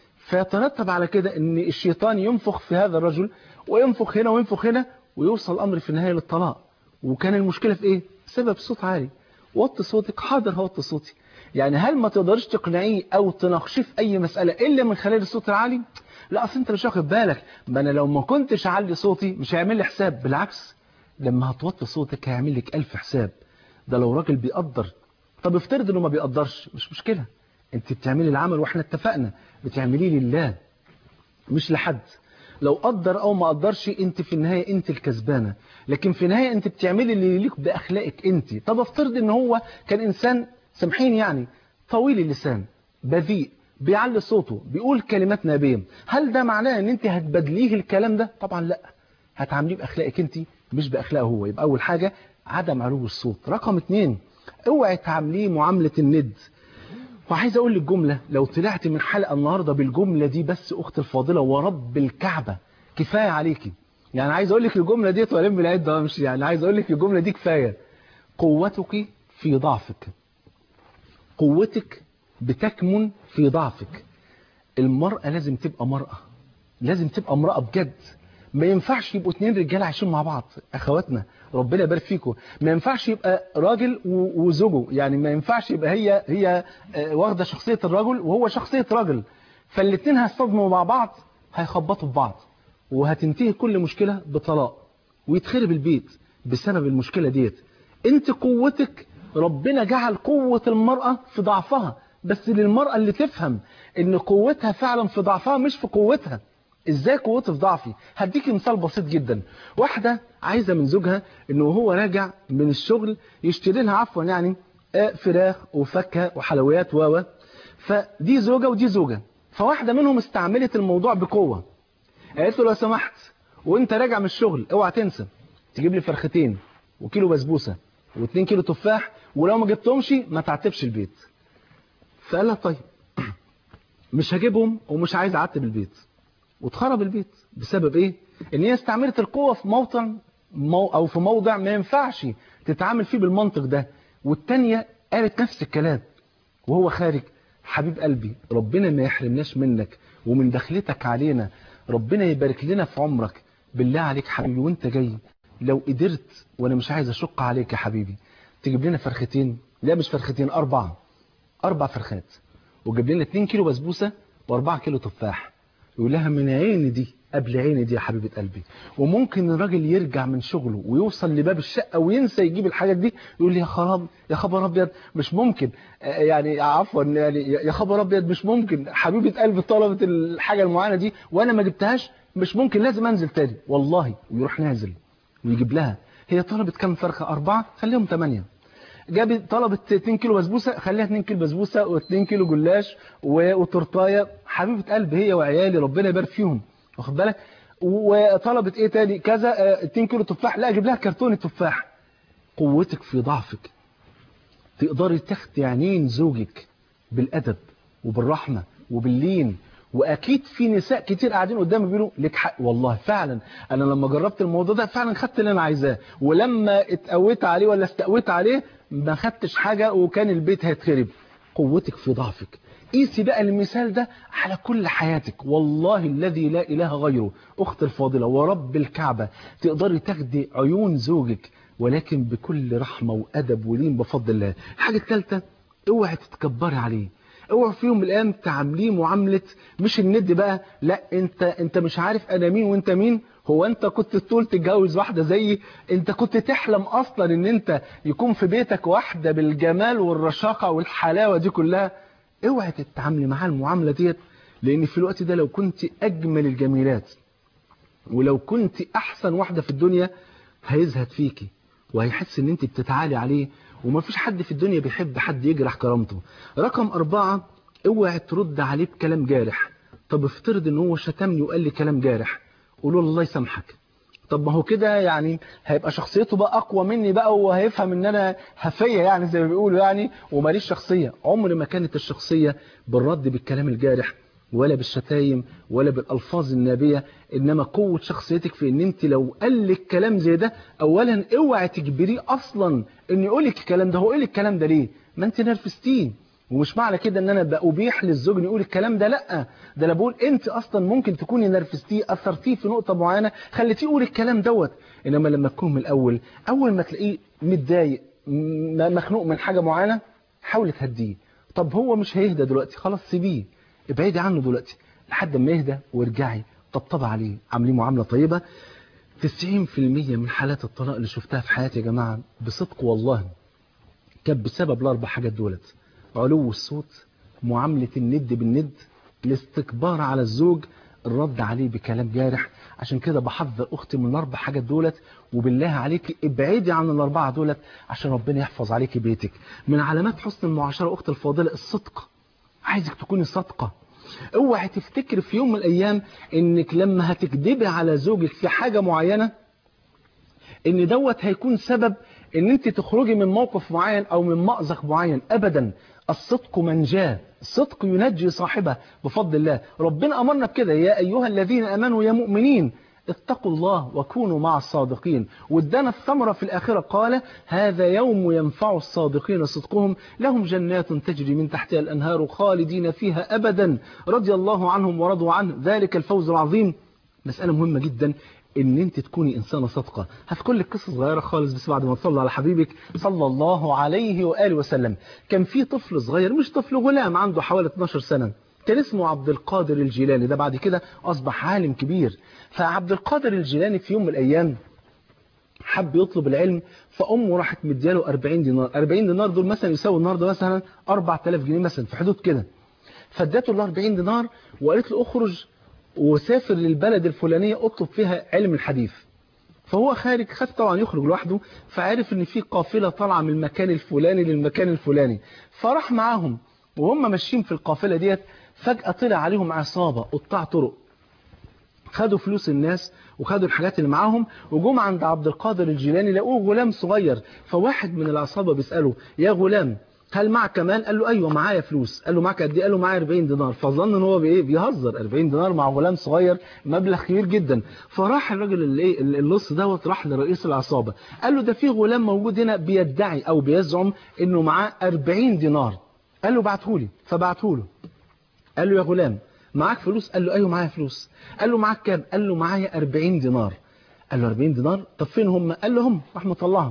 فيترتب على كده ان الشيطان ينفخ في هذا الرجل وينفخ هنا وينفخ هنا ويوصل الامر في النهايه للطلاق وكان المشكله في ايه سبب صوت عالي وطي صوتك حاضر هوطي صوتي يعني هل ما تقدرش تقنعيه او تناقشيه في اي مساله الا من خلال الصوت العالي لا اصل انت مش واخد بالك ما انا لو ما كنتش اعلي صوتي مش هيعمل لي حساب بالعكس لما هتوطي صوتك هيعمل لك ألف حساب ده لو راجل بيقدر طب افترض انه ما بيقدرش مش مشكله انت بتعملي العمل واحنا اتفقنا بتعمليه لله مش لحد لو قدر او ما قدرش انت في النهايه انت الكسبانه لكن في النهايه انت بتعملي اللي يليق باخلاقك انت طب افترض ان هو كان انسان سامحيني يعني طويل اللسان بذيء بيعلي صوته بيقول كلمات نابيه هل ده معناه ان انت هتبدليه الكلام ده طبعا لا هتعامليه باخلاقك انت مش باخلاقه هو يبقى اول حاجه عدم علو الصوت رقم اتنين اوعي تعامليه معامله الند وعايز اقول لك جمله لو طلعت من حلقه النهارده بالجمله دي بس اخت الفاضله ورب الكعبه كفايه عليكي يعني عايز اقول لك الجمله ديت والم العده مش يعني عايز اقول لك الجمله دي كفايه قوتك في ضعفك قوتك بتكمن في ضعفك المرأة لازم تبقى مرأة لازم تبقى امرأة بجد ما ينفعش يبقوا اتنين رجاله عايشين مع بعض اخواتنا ربنا يبارك فيكم ما ينفعش يبقى راجل و- وزوجه يعني ما ينفعش يبقى هي هي آه، واخده شخصيه الرجل وهو شخصيه راجل فالاتنين هيصطدموا مع بعض هيخبطوا في بعض وهتنتهي كل مشكله بطلاق ويتخرب البيت بسبب المشكله ديت انت قوتك ربنا جعل قوه المراه في ضعفها بس للمراه اللي تفهم ان قوتها فعلا في ضعفها مش في قوتها ازاي قوتي في ضعفي هديكي مثال بسيط جدا واحده عايزه من زوجها انه هو راجع من الشغل يشتري لها عفوا يعني آه، فراخ وفاكهه وحلويات و و. فدي زوجه ودي زوجه فواحده منهم استعملت الموضوع بقوه قالت له لو سمحت وانت راجع من الشغل اوعى تنسى تجيب لي فرختين وكيلو بسبوسه واتنين كيلو تفاح ولو ما جبتهمش ما تعتبش البيت فقال لها طيب مش هجيبهم ومش عايز اعتب البيت واتخرب البيت بسبب ايه ان هي استعملت القوه في موطن مو او في موضع ما ينفعش تتعامل فيه بالمنطق ده والتانية قالت نفس الكلام وهو خارج حبيب قلبي ربنا ما يحرمناش منك ومن دخلتك علينا ربنا يبارك لنا في عمرك بالله عليك حبيبي وانت جاي لو قدرت وانا مش عايز اشق عليك يا حبيبي تجيب لنا فرختين لا مش فرختين اربعه اربع فرخات وجاب لنا 2 كيلو بسبوسه و4 كيلو تفاح يقول لها من عيني دي قبل عيني دي يا حبيبه قلبي وممكن الراجل يرجع من شغله ويوصل لباب الشقه وينسى يجيب الحاجات دي يقول لي يا خراب يا خبر ابيض مش ممكن آه، يعني عفوا يعني يا خبر ابيض مش ممكن حبيبه قلبي طلبت الحاجه المعينه دي وانا ما جبتهاش مش ممكن لازم انزل تاني والله ويروح نازل ويجيب لها هي طلبت كام فرخه اربعه خليهم ثمانيه جابت طلبت 2 كيلو بسبوسه خليها 2 كيلو بسبوسه و2 كيلو جلاش و- وتورتايه حبيبه قلب هي وعيالي ربنا يبارك فيهم واخد بالك وطلبت ايه تاني كذا آه، 2 كيلو تفاح لا اجيب لها كرتونه تفاح قوتك في ضعفك تقدري تخدي عينين زوجك بالادب وبالرحمه وباللين واكيد في نساء كتير قاعدين قدامي بيقولوا لك حق والله فعلا انا لما جربت الموضوع ده فعلا خدت اللي انا عايزاه ولما اتقويت عليه ولا استقويت عليه ما خدتش حاجه وكان البيت هيتخرب قوتك في ضعفك قيسي بقى المثال ده على كل حياتك والله الذي لا اله غيره اخت الفاضله ورب الكعبه تقدري تاخدي عيون زوجك ولكن بكل رحمه وادب ولين بفضل الله الحاجه الثالثه اوعي تتكبري عليه اوعى في يوم من الايام تعامليه معامله مش الند بقى لا انت انت مش عارف انا مين وانت مين هو انت كنت تقول تتجوز واحده زيي انت كنت تحلم اصلا ان انت يكون في بيتك واحده بالجمال والرشاقه والحلاوه دي كلها اوعي تتعاملي معاه المعامله ديت لان في الوقت ده لو كنت اجمل الجميلات ولو كنت احسن واحده في الدنيا هيزهد فيكي وهيحس ان انت بتتعالي عليه وما فيش حد في الدنيا بيحب حد يجرح كرامته رقم أربعة اوعي ترد عليه بكلام جارح طب افترض ان هو شتمني وقال لي كلام جارح قولوا له الله يسامحك طب ما هو كده يعني هيبقى شخصيته بقى اقوى مني بقى وهيفهم ان انا هفيه يعني زي ما بيقولوا يعني وماليش شخصيه عمر ما كانت الشخصيه بالرد بالكلام الجارح ولا بالشتايم ولا بالالفاظ النابيه انما قوه شخصيتك في ان انت لو قال لك كلام زي ده اولا اوعي تجبريه اصلا انه يقول لك الكلام ده هو يقول لك الكلام ده ليه ما انت نرفزتيه ومش معنى كده ان انا بأبيح للزوج إنه يقول الكلام ده لا ده انا بقول انت اصلا ممكن تكوني نرفزتيه اثرتيه في نقطه معينه خليتيه يقول الكلام دوت انما لما تكون من الاول اول ما تلاقيه متضايق م- مخنوق من حاجه معينه حاول تهديه طب هو مش هيهدى دلوقتي خلاص سيبيه ابعدي عنه دلوقتي لحد ما يهدى وارجعي طبطبي عليه عامليه معامله طيبه 90% من حالات الطلاق اللي شفتها في حياتي يا جماعه بصدق والله كانت بسبب الاربع حاجات دولت علو الصوت معاملة الند بالند الاستكبار على الزوج الرد عليه بكلام جارح عشان كده بحذر اختي من الاربع حاجات دولت وبالله عليك ابعدي عن الاربعه دولت عشان ربنا يحفظ عليك بيتك من علامات حسن المعاشره اختي الفاضله الصدق عايزك تكوني صادقه اوعي تفتكر في يوم من الايام انك لما هتكذبي على زوجك في حاجه معينه ان دوت هيكون سبب ان انت تخرجي من موقف معين او من مأزق معين ابدا الصدق منجاه الصدق ينجي صاحبه بفضل الله ربنا امرنا بكده يا ايها الذين امنوا يا مؤمنين اتقوا الله وكونوا مع الصادقين وادانا الثمرة في الآخرة قال هذا يوم ينفع الصادقين صدقهم لهم جنات تجري من تحتها الأنهار خالدين فيها أبدا رضي الله عنهم ورضوا عنه ذلك الفوز العظيم مسألة مهمة جدا ان انت تكوني انسانه صادقه هذكر لك قصه صغيره خالص بس بعد ما تصلي على حبيبك صلى الله عليه واله وسلم كان في طفل صغير مش طفل غلام عنده حوالي 12 سنه كان اسمه عبد القادر الجيلاني ده بعد كده اصبح عالم كبير فعبد القادر الجيلاني في يوم من الايام حب يطلب العلم فامه راحت مدياله 40 دينار 40 دينار دول مثلا يساوي النهارده مثلا 4000 جنيه مثلا في حدود كده فادته ال 40 دينار وقالت له اخرج وسافر للبلد الفلانية اطلب فيها علم الحديث فهو خارج خد طبعا يخرج لوحده فعرف ان في قافلة طالعة من المكان الفلاني للمكان الفلاني فراح معاهم وهم ماشيين في القافلة ديت فجأة طلع عليهم عصابة قطاع طرق خدوا فلوس الناس وخدوا الحاجات اللي معاهم وجم عند عبد القادر الجيلاني لقوه غلام صغير فواحد من العصابة بيسأله يا غلام هل معك مال قال له ايوه معايا فلوس قال له معك قد ايه قال له معايا 40 دينار فظن ان هو بايه بيهزر 40 دينار مع غلام صغير مبلغ كبير جدا فراح الراجل اللي ايه اللص دوت راح لرئيس العصابه قال له ده في غلام موجود هنا بيدعي او بيزعم انه معاه 40 دينار قال له ابعته لي فبعته له قال له يا غلام معاك فلوس قال له ايوه معايا فلوس قال له معاك كام قال له معايا 40 دينار قال له 40 دينار طب فين هم قال له هم راح مطلعهم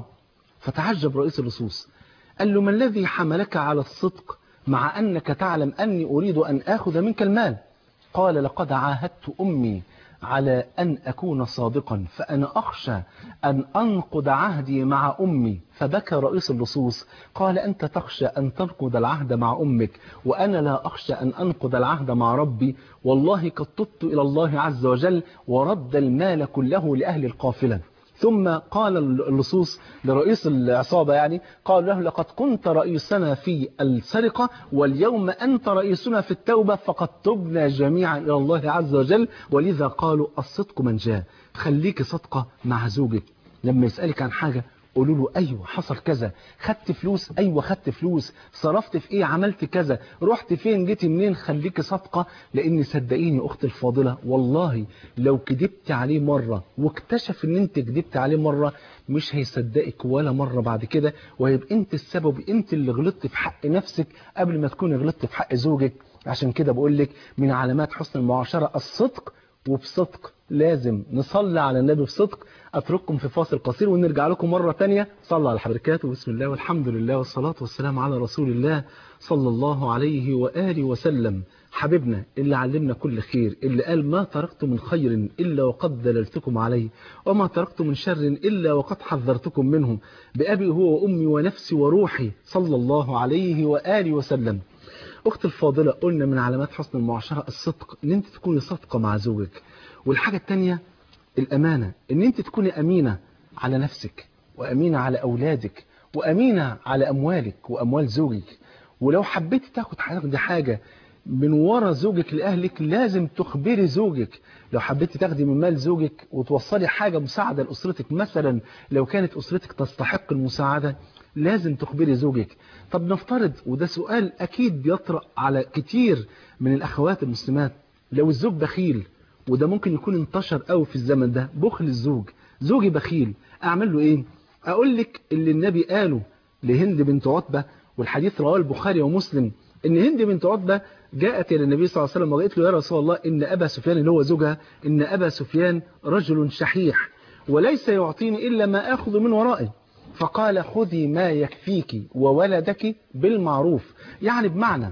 فتعجب رئيس اللصوص قال له ما الذي حملك على الصدق مع أنك تعلم أني أريد أن آخذ منك المال قال لقد عاهدت أمي على أن أكون صادقا فأنا أخشى أن أنقض عهدي مع أمي فبكى رئيس اللصوص قال أنت تخشى أن تنقض العهد مع أمك وأنا لا أخشى أن أنقض العهد مع ربي والله قد تبت إلى الله عز وجل ورد المال كله لأهل القافلة ثم قال اللصوص لرئيس العصابة يعني قال له لقد كنت رئيسنا في السرقة واليوم أنت رئيسنا في التوبة فقد تبنا جميعا إلى الله عز وجل ولذا قالوا الصدق من جاء خليك صدقة مع زوجك لما يسألك عن حاجة قولوا له ايوه حصل كذا خدت فلوس ايوه خدت فلوس صرفت في ايه عملت كذا رحت فين جيت منين خليكي صادقه لان صدقيني اختي الفاضله والله لو كذبت عليه مره واكتشف ان انت كذبت عليه مره مش هيصدقك ولا مره بعد كده وهيبقى انت السبب انت اللي غلطت في حق نفسك قبل ما تكوني غلطت في حق زوجك عشان كده بقول لك من علامات حسن المعاشره الصدق وبصدق لازم نصلي على النبي بصدق أترككم في فاصل قصير ونرجع لكم مرة تانية صلى على حضركاته بسم الله والحمد لله والصلاة والسلام على رسول الله صلى الله عليه وآله وسلم حبيبنا اللي علمنا كل خير اللي قال ما تركت من خير إلا وقد دللتكم عليه وما تركت من شر إلا وقد حذرتكم منه بأبي هو وأمي ونفسي وروحي صلى الله عليه وآله وسلم أخت الفاضلة قلنا من علامات حسن المعاشرة الصدق إن أنت تكوني صادقة مع زوجك والحاجة التانية الأمانة إن أنت تكوني أمينة على نفسك وأمينة على أولادك وأمينة على أموالك وأموال زوجك ولو حبيتي تاخد تاخدي حاجة من ورا زوجك لأهلك لازم تخبري زوجك لو حبيتي تاخدي من مال زوجك وتوصلي حاجة مساعدة لأسرتك مثلا لو كانت أسرتك تستحق المساعدة لازم تخبري زوجك طب نفترض وده سؤال أكيد بيطرأ على كتير من الأخوات المسلمات لو الزوج بخيل وده ممكن يكون انتشر قوي في الزمن ده بخل الزوج زوجي بخيل اعمل له ايه اقول لك اللي النبي قاله لهند بنت عتبة والحديث رواه البخاري ومسلم ان هند بنت عتبة جاءت الى النبي صلى الله عليه وسلم وقالت له يا رسول الله ان ابا سفيان اللي هو زوجها ان ابا سفيان رجل شحيح وليس يعطيني الا ما اخذ من ورائه فقال خذي ما يكفيك وولدك بالمعروف يعني بمعنى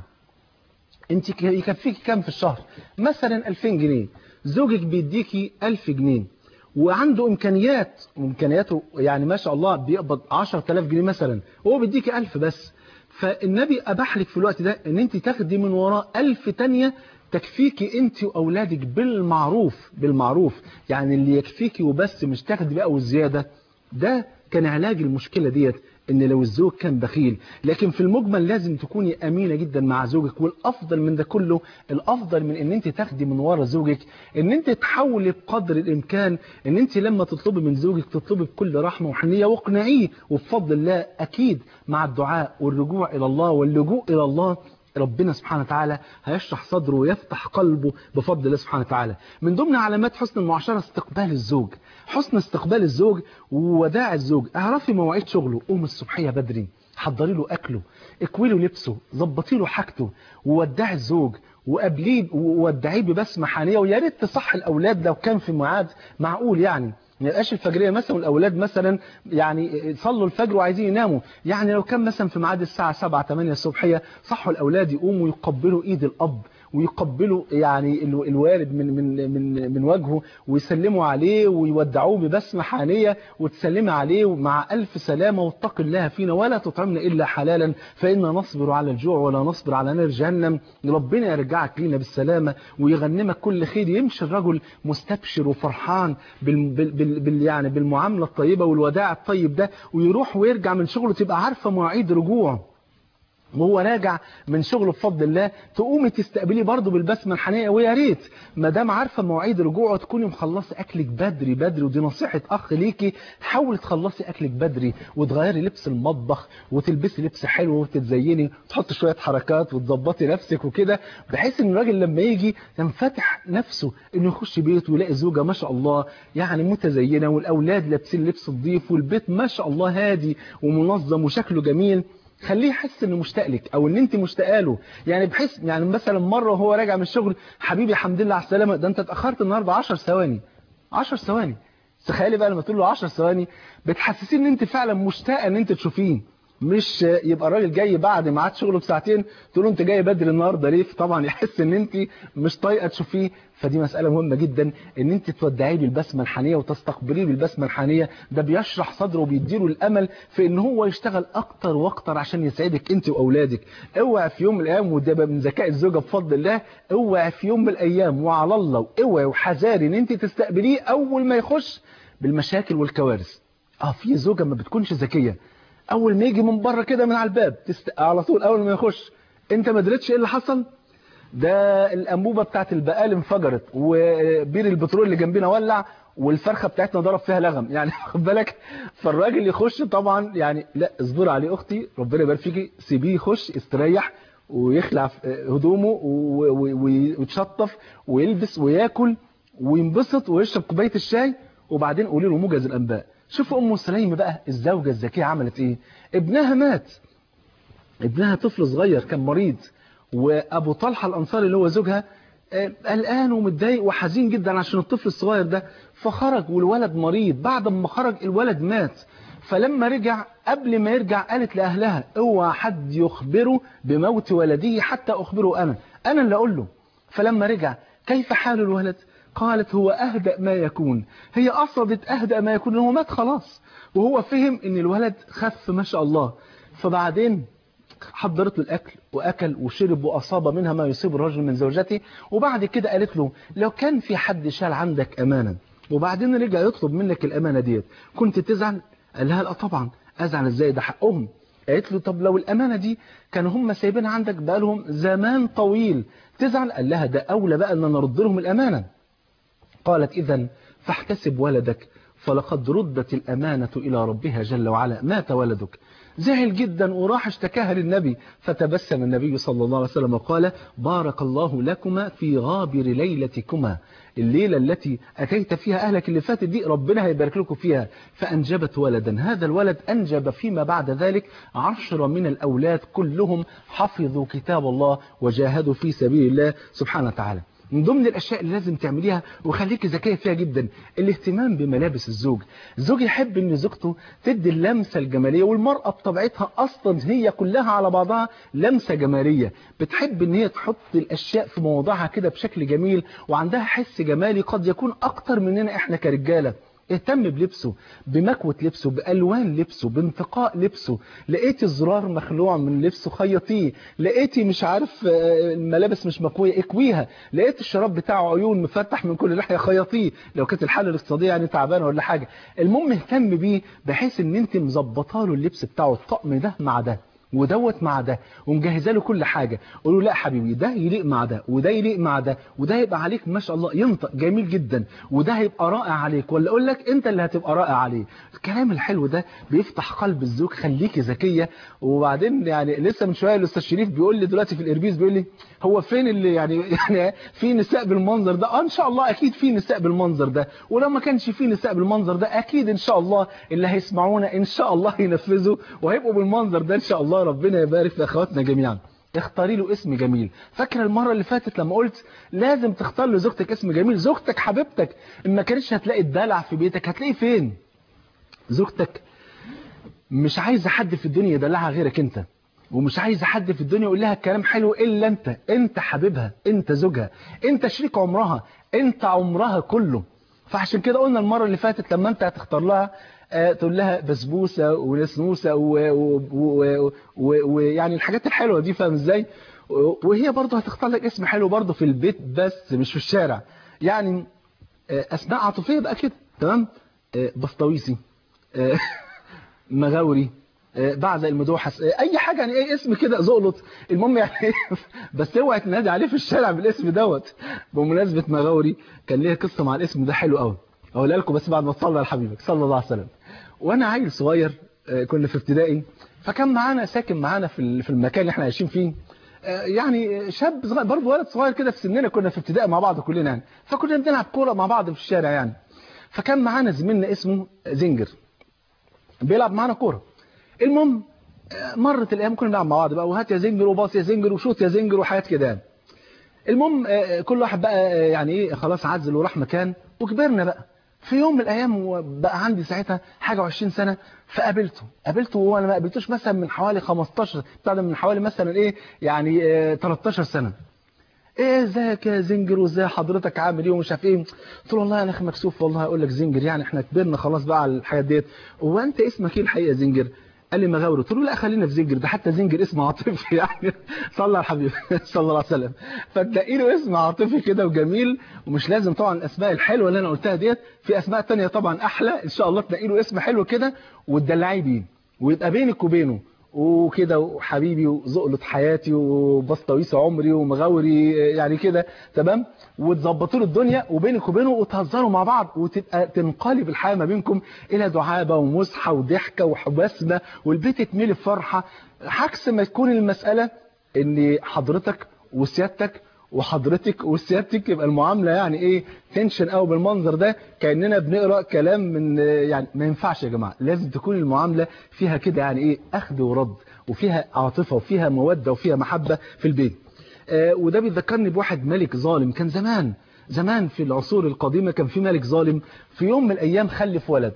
انت يكفيك كام في الشهر مثلا 2000 جنيه زوجك بيديكي 1000 جنيه وعنده امكانيات وامكانياته يعني ما شاء الله بيقبض 10000 جنيه مثلا وهو بيديك 1000 بس فالنبي اباح لك في الوقت ده ان انت تاخدي من وراه 1000 تانية تكفيكي انت واولادك بالمعروف بالمعروف يعني اللي يكفيكي وبس مش تاخدي بقى والزياده ده كان علاج المشكله ديت ان لو الزوج كان بخيل لكن في المجمل لازم تكوني امينه جدا مع زوجك والافضل من ده كله الافضل من ان انت تاخدي من ورا زوجك ان انت تحاولي بقدر الامكان ان انت لما تطلبي من زوجك تطلبي بكل رحمه وحنيه واقنعيه وبفضل الله اكيد مع الدعاء والرجوع الى الله واللجوء الى الله ربنا سبحانه وتعالى هيشرح صدره ويفتح قلبه بفضل الله سبحانه وتعالى من ضمن علامات حسن المعاشرة استقبال الزوج حسن استقبال الزوج ووداع الزوج اعرفي مواعيد شغله قوم الصبحية بدري حضري له أكله اكوي له لبسه ظبطي له حاجته وودعي الزوج وقابليه وودعيه ببسمة حانية ويا ريت تصح الأولاد لو كان في ميعاد معقول يعني ما يبقاش الفجريه مثلا والاولاد مثلا يعني صلوا الفجر وعايزين يناموا يعني لو كان مثلا في ميعاد الساعه 7 8 الصبحيه صحوا الاولاد يقوموا يقبلوا ايد الاب ويقبلوا يعني الوالد من من من من وجهه ويسلموا عليه ويودعوه ببسمه حانيه وتسلمي عليه مع الف سلامه واتق الله فينا ولا تطعمنا الا حلالا فإنا نصبر على الجوع ولا نصبر على نار جهنم ربنا يرجعك لينا بالسلامه ويغنمك كل خير يمشي الرجل مستبشر وفرحان بال بال بال بال يعني بالمعامله الطيبه والوداع الطيب ده ويروح ويرجع من شغله تبقى عارفه مواعيد رجوعه وهو راجع من شغله بفضل الله تقومي تستقبليه برضه بالبسمه الحنيه ويا ريت ما دام عارفه مواعيد رجوعه تكوني مخلصه اكلك بدري بدري ودي نصيحه اخ ليكي حاولي تخلصي اكلك بدري وتغيري لبس المطبخ وتلبسي لبس حلو وتتزيني تحطي شويه حركات وتظبطي نفسك وكده بحيث ان الراجل لما يجي ينفتح نفسه انه يخش بيت ويلاقي زوجه ما شاء الله يعني متزينه والاولاد لابسين لبس نظيف والبيت ما شاء الله هادي ومنظم وشكله جميل خليه يحس انه مشتاق لك او ان انت مشتاقه له يعني بحيث يعني مثلا مره وهو راجع من الشغل حبيبي الحمد لله على السلامه ده انت اتاخرت النهارده 10 ثواني 10 ثواني تخيلي بقى لما تقول له 10 ثواني بتحسسيه ان انت فعلا مشتاقه ان انت تشوفيه مش يبقى الراجل جاي بعد ميعاد شغله بساعتين تقول له انت جاي بدري النهارده ليه طبعا يحس ان انت مش طايقه تشوفيه فدي مسألة مهمة جدا ان انت تودعيه بالبسمة الحانية وتستقبليه بالبسمة الحانية ده بيشرح صدره وبيديله الامل في ان هو يشتغل اكتر واكتر عشان يسعدك انت واولادك اوعى في يوم من الايام وده من ذكاء الزوجة بفضل الله اوعى في يوم من الايام وعلى الله اوعى وحذاري ان انت تستقبليه اول ما يخش بالمشاكل والكوارث اه في زوجة ما بتكونش ذكية اول ما يجي من بره كده من على الباب تست... على طول اول ما يخش انت ما دريتش ايه اللي حصل ده الانبوبه بتاعت البقال انفجرت وبير البترول اللي جنبنا ولع والفرخه بتاعتنا ضرب فيها لغم يعني خد بالك فالراجل يخش طبعا يعني لا اصبر عليه اختي ربنا يبارك فيكي سيبيه يخش استريح ويخلع هدومه ويتشطف ويلبس وياكل وينبسط ويشرب كوبايه الشاي وبعدين قولي له موجز الانباء شوف ام سليم بقى الزوجه الذكيه عملت ايه ابنها مات ابنها طفل صغير كان مريض وابو طلحه الانصاري اللي هو زوجها قلقان ومتضايق وحزين جدا عشان الطفل الصغير ده فخرج والولد مريض بعد ما خرج الولد مات فلما رجع قبل ما يرجع قالت لأهلها اوعى حد يخبره بموت ولده حتى أخبره أنا أنا اللي أقول له فلما رجع كيف حال الولد قالت هو أهدأ ما يكون هي قصدت أهدأ ما يكون هو مات خلاص وهو فهم ان الولد خف ما شاء الله فبعدين حضرت له الأكل وأكل وشرب وأصاب منها ما يصيب الرجل من زوجته وبعد كده قالت له لو كان في حد شال عندك أمانا وبعدين رجع يطلب منك الأمانة ديت كنت تزعل قال لها لا طبعا أزعل إزاي ده حقهم قالت له طب لو الأمانة دي كانوا هم سايبينها عندك بقالهم زمان طويل تزعل قال لها ده أولى بقى أن نرد لهم الأمانة قالت إذا فاحتسب ولدك فلقد ردت الأمانة إلى ربها جل وعلا مات ولدك زعل جدا وراح اشتكاها للنبي فتبسم النبي صلى الله عليه وسلم وقال بارك الله لكما في غابر ليلتكما الليلة التي أتيت فيها أهلك اللي فاتت دي ربنا هيبارك لكم فيها فأنجبت ولدا هذا الولد أنجب فيما بعد ذلك عشرة من الأولاد كلهم حفظوا كتاب الله وجاهدوا في سبيل الله سبحانه وتعالى من ضمن الاشياء اللي لازم تعمليها وخليكي ذكيه فيها جدا الاهتمام بملابس الزوج الزوج يحب ان زوجته تدي اللمسه الجماليه والمراه بطبيعتها اصلا هي كلها على بعضها لمسه جماليه بتحب ان هي تحط الاشياء في مواضعها كده بشكل جميل وعندها حس جمالي قد يكون اكتر مننا احنا كرجاله اهتم بلبسه بمكوة لبسه بألوان لبسه بانتقاء لبسه لقيتي الزرار مخلوع من لبسه خيطيه لقيتي مش عارف آه، الملابس مش مكوية اكويها لقيت الشراب بتاعه عيون مفتح من كل ناحية خيطيه لو كانت الحالة الاقتصادية يعني تعبانة ولا حاجة المهم اهتم بيه بحيث ان انت مظبطه له اللبس بتاعه الطقم ده مع ده ودوت مع ده ومجهزه له كل حاجه قول له لا حبيبي ده يليق مع ده وده يليق مع ده وده هيبقى عليك ما شاء الله ينطق جميل جدا وده هيبقى رائع عليك ولا اقول لك انت اللي هتبقى رائع عليه الكلام الحلو ده بيفتح قلب الزوج خليكي ذكيه وبعدين يعني لسه من شويه الاستاذ شريف بيقول لي دلوقتي في الاربيز بيقول لي هو فين اللي يعني يعني في نساء بالمنظر ده اه ان شاء الله اكيد في نساء بالمنظر ده ولو ما كانش في نساء بالمنظر ده اكيد ان شاء الله اللي هيسمعونا ان شاء الله ينفذوا وهيبقوا بالمنظر ده ان شاء الله ربنا يبارك في اخواتنا جميعا اختاري له اسم جميل فاكره المره اللي فاتت لما قلت لازم تختار لزوجتك اسم جميل زوجتك حبيبتك ان ما كانتش هتلاقي الدلع في بيتك هتلاقيه فين زوجتك مش عايزه حد في الدنيا يدلعها غيرك انت ومش عايزه حد في الدنيا يقول لها كلام حلو الا انت انت حبيبها انت زوجها انت شريك عمرها انت عمرها كله فعشان كده قلنا المره اللي فاتت لما انت هتختار لها آه، تقول لها بسبوسه ونسنوسه ويعني الحاجات الحلوه دي فاهم ازاي و- وهي برضه هتختار لك اسم حلو برضه في البيت بس مش في الشارع يعني آه، اسماء عاطفيه بقى كده تمام آه، بسطويسي آه، مغاوري آه، بعزق المدوحس آه، اي حاجه يعني اي اسم كده زقلط المهم يعني بس اوعي تنادي عليه في الشارع بالاسم دوت بمناسبه مغاوري كان ليا قصه مع الاسم ده حلو قوي اقولها لكم بس بعد ما تصلي على حبيبك صلى الله عليه وسلم وانا عيل صغير آه، كنا في ابتدائي فكان معانا ساكن معانا في ال- في المكان اللي احنا عايشين فيه آه، يعني شاب صغير برضه ولد صغير كده في سننا كنا في ابتدائي مع بعض كلنا يعني فكنا بنلعب كوره مع بعض في الشارع يعني فكان معانا زميلنا اسمه زنجر بيلعب معانا كوره المهم آه، مرت الايام كنا بنلعب مع بعض بقى وهات يا زنجر وباص يا زنجر وشوط يا زنجر وحاجات كده يعني. المهم آه، كل واحد بقى آه، يعني ايه خلاص عزل وراح مكان وكبرنا بقى في يوم من الايام وبقى عندي ساعتها حاجه و20 سنه فقابلته قابلته وانا ما قابلتوش مثلا من حوالي 15 بتاع ده من حوالي مثلا ايه يعني آه، 13 سنه ايه ازيك يا زنجر وازاي حضرتك عامل ايه ومش عارف ايه قلت له والله انا اخي مكسوف والله اقول لك زنجر يعني احنا كبرنا خلاص بقى على الحاجات ديت هو انت اسمك ايه الحقيقه زنجر قال لي مغاوري قلت له لا خلينا في زنجر ده حتى زنجر اسم عاطفي يعني صلى على الحبيب صلى الله عليه وسلم فتلاقي له اسم عاطفي كده وجميل ومش لازم طبعا الاسماء الحلوه اللي انا قلتها ديت في اسماء تانية طبعا احلى ان شاء الله تلاقي له اسم حلو كده وتدلعيه بيه ويبقى بينك وبينه وكده وحبيبي وزقلة حياتي وبسطويس عمري ومغاوري يعني كده تمام وتظبطوا له الدنيا وبينك وبينه وتهزروا مع بعض وتبقى تنقلب الحياه ما بينكم الى دعابه ومزحه وضحكه وحبسمه والبيت يتملي بفرحه عكس ما تكون المساله ان حضرتك وسيادتك وحضرتك وسيادتك يبقى المعامله يعني ايه تنشن قوي بالمنظر ده كاننا بنقرا كلام من يعني ما ينفعش يا جماعه لازم تكون المعامله فيها كده يعني ايه اخذ ورد وفيها عاطفه وفيها موده وفيها محبه في البيت آه وده بيذكرني بواحد ملك ظالم كان زمان زمان في العصور القديمه كان في ملك ظالم في يوم من الايام خلف ولد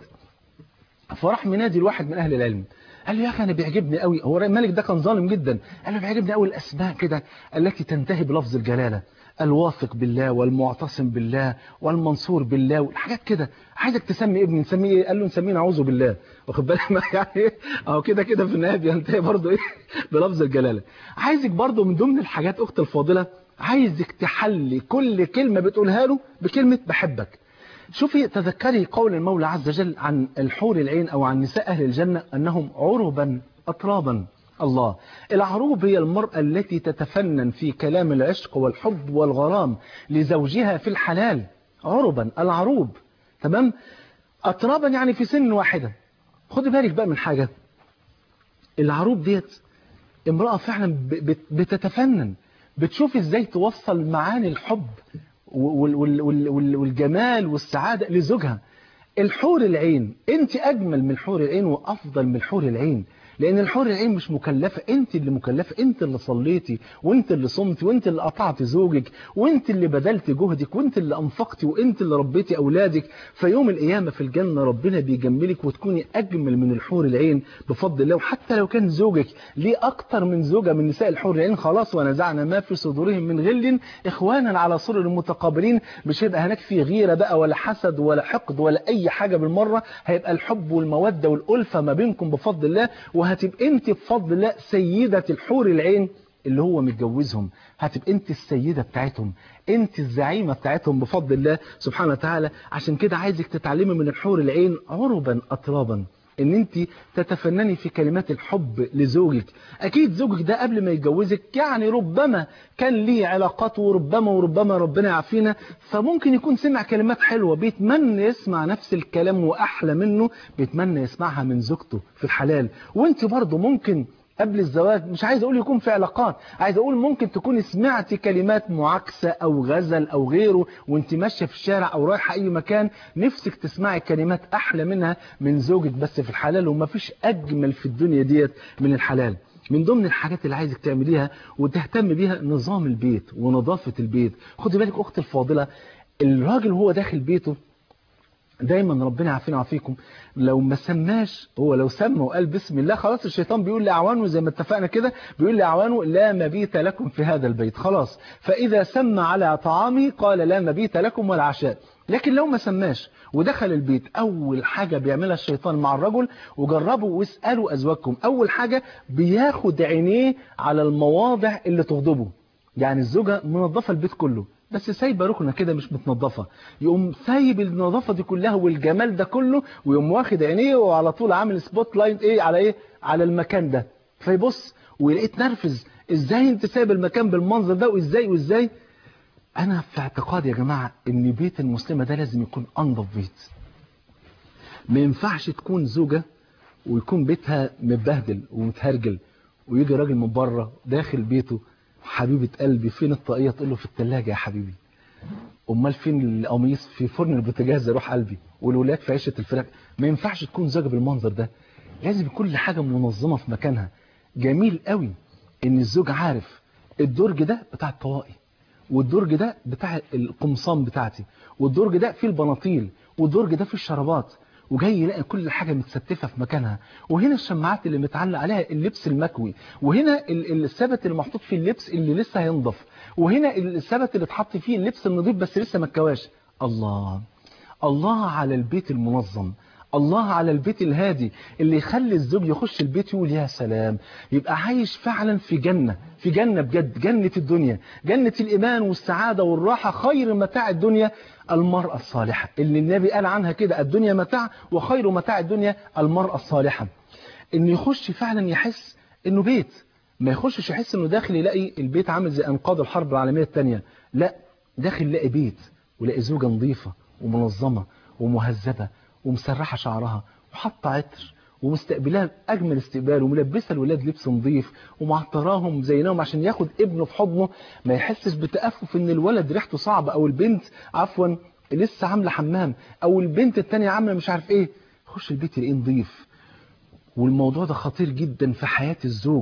فراح منادي الواحد من اهل العلم قال له يا اخي انا بيعجبني قوي هو الملك ده كان ظالم جدا قال له بيعجبني قوي الاسماء كده التي تنتهي بلفظ الجلاله الواثق بالله والمعتصم بالله والمنصور بالله والحاجات كده عايزك تسمي ابني نسميه ايه قال له نسميه نعوذ بالله واخد بالك ما يعني اهو كده كده في النهايه بينتهي برضه ايه بلفظ الجلاله عايزك برضه من ضمن الحاجات اخت الفاضله عايزك تحلي كل كلمه بتقولها له بكلمه بحبك شوفي تذكري قول المولى عز وجل عن الحور العين أو عن نساء أهل الجنة أنهم عربا أطرابا الله العروب هي المرأة التي تتفنن في كلام العشق والحب والغرام لزوجها في الحلال عربا العروب تمام أطرابا يعني في سن واحدة خدي بالك بقى من حاجة العروب ديت امرأة فعلا بتتفنن بتشوف ازاي توصل معاني الحب والجمال والسعادة لزوجها الحور العين انت اجمل من حور العين وافضل من حور العين لان الحور العين مش مكلفه انت اللي مكلفه انت اللي صليتي وانت اللي صمتي وانت اللي قطعت زوجك وانت اللي بذلت جهدك وانت اللي انفقتي وانت اللي ربيتي اولادك فيوم القيامه في الجنه ربنا بيجملك وتكوني اجمل من الحور العين بفضل الله وحتى لو كان زوجك ليه اكتر من زوجه من نساء الحور العين خلاص ونزعنا ما في صدورهم من غل اخوانا على سرر متقابلين مش هيبقى هناك في غيره بقى ولا حسد ولا حقد ولا اي حاجه بالمره هيبقى الحب والموده والالفه ما بينكم بفضل الله وهتبقى انت بفضل الله سيده الحور العين اللي هو متجوزهم هتبقى انت السيده بتاعتهم انت الزعيمه بتاعتهم بفضل الله سبحانه وتعالى عشان كده عايزك تتعلمي من الحور العين عربا اطرابا ان انت تتفنني في كلمات الحب لزوجك اكيد زوجك ده قبل ما يتجوزك يعني ربما كان ليه علاقات وربما وربما ربنا يعافينا فممكن يكون سمع كلمات حلوه بيتمنى يسمع نفس الكلام واحلى منه بيتمنى يسمعها من زوجته في الحلال وانت برضه ممكن قبل الزواج مش عايز اقول يكون في علاقات عايز اقول ممكن تكوني سمعتي كلمات معاكسه او غزل او غيره وانت ماشيه في الشارع او رايحه اي مكان نفسك تسمعي كلمات احلى منها من زوجك بس في الحلال ومفيش اجمل في الدنيا ديت من الحلال من ضمن الحاجات اللي عايزك تعمليها وتهتم بيها نظام البيت ونظافه البيت خدي بالك اختي الفاضله الراجل وهو داخل بيته دايما ربنا يعافينا ويعافيكم لو ما سماش هو لو سمى وقال بسم الله خلاص الشيطان بيقول لاعوانه زي ما اتفقنا كده بيقول لاعوانه لا مبيت لكم في هذا البيت خلاص فاذا سمى على طعامه قال لا مبيت لكم ولا عشاء لكن لو ما سماش ودخل البيت اول حاجه بيعملها الشيطان مع الرجل وجربوا واسالوا ازواجكم اول حاجه بياخد عينيه على المواضع اللي تغضبه يعني الزوجه منظفه البيت كله بس سايبه ركنه كده مش متنظفه يقوم سايب النظافه دي كلها والجمال ده كله ويقوم واخد عينيه وعلى طول عامل سبوت لايت ايه على ايه على المكان ده فيبص ويلاقيه اتنرفز ازاي انت سايب المكان بالمنظر ده وازاي وازاي انا في اعتقادي يا جماعه ان بيت المسلمه ده لازم يكون انظف بيت ما ينفعش تكون زوجه ويكون بيتها متبهدل ومتهرجل ويجي راجل من بره داخل بيته حبيبة قلبي فين الطاقية تقول له في التلاجة يا حبيبي امال فين القميص في فرن البوتاجاز يا روح قلبي والولاد في عيشه الفراخ ما ينفعش تكون زوجه بالمنظر ده لازم كل حاجه منظمه في مكانها جميل قوي ان الزوج عارف الدرج ده بتاع الطواقي والدرج ده بتاع القمصان بتاعتي والدرج ده فيه البناطيل والدرج ده فيه الشرابات وجاي يلاقي كل حاجة متستفة في مكانها وهنا الشماعات اللي متعلق عليها اللبس المكوي وهنا الثبت اللي محطوط فيه اللبس اللي لسه هينضف وهنا الثبت اللي اتحط فيه اللبس النظيف بس لسه ما اتكواش الله الله على البيت المنظم الله على البيت الهادي اللي يخلي الزوج يخش البيت يقول يا سلام يبقى عايش فعلا في جنة في جنة بجد جنة الدنيا جنة الإيمان والسعادة والراحة خير متاع الدنيا المرأة الصالحة اللي النبي قال عنها كده الدنيا متاع وخير متاع الدنيا المرأة الصالحة إنه يخش فعلا يحس إنه بيت ما يخشش يحس إنه داخل يلاقي البيت عامل زي أنقاض الحرب العالمية الثانية لا داخل يلاقي بيت ويلاقي زوجة نظيفة ومنظمة ومهذبة ومسرحة شعرها وحاطة عطر ومستقبلها أجمل استقبال وملبسة الولاد لبس نظيف ومعطراهم زينهم عشان ياخد ابنه في حضنه ما يحسش بتأفف ان الولد ريحته صعبة او البنت عفوا لسه عاملة حمام او البنت التانية عاملة مش عارف ايه يخش البيت يلاقيه نظيف والموضوع ده خطير جدا في حياة الزوج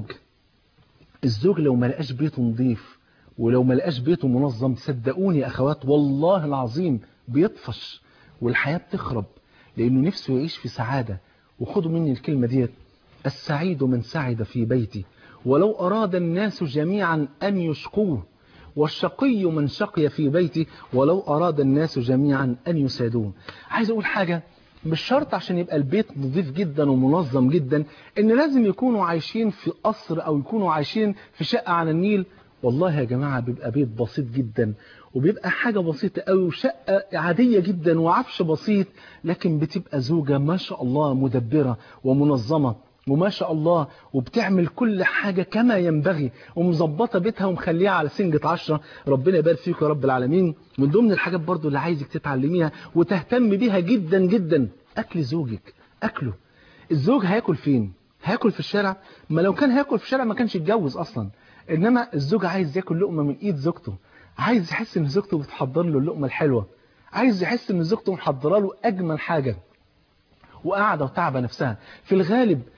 الزوج لو ما لقاش بيته نظيف ولو ما لقاش بيته منظم صدقوني يا اخوات والله العظيم بيطفش والحياة بتخرب لانه نفسه يعيش في سعادة وخدوا مني الكلمة ديت السعيد من سعد في بيتي ولو أراد الناس جميعا أن يشقوه والشقي من شقي في بيتي ولو أراد الناس جميعا أن يسادوه عايز أقول حاجة مش شرط عشان يبقى البيت نظيف جدا ومنظم جدا ان لازم يكونوا عايشين في قصر او يكونوا عايشين في شقة على النيل والله يا جماعة بيبقى بيت بسيط جدا وبيبقى حاجة بسيطة قوي وشقة عادية جدا وعفش بسيط لكن بتبقى زوجة ما شاء الله مدبرة ومنظمة وما شاء الله وبتعمل كل حاجة كما ينبغي ومظبطة بيتها ومخليها على سنجة عشرة ربنا يبارك فيك يا رب العالمين من ضمن الحاجات برضو اللي عايزك تتعلميها وتهتم بيها جدا جدا أكل زوجك أكله الزوج هياكل فين هياكل في الشارع ما لو كان هياكل في الشارع ما كانش يتجوز أصلا إنما الزوج عايز ياكل لقمة من إيد زوجته عايز يحس ان زوجته بتحضر له اللقمه الحلوه عايز يحس ان زوجته محضره له اجمل حاجه وقاعده وتعبه نفسها في الغالب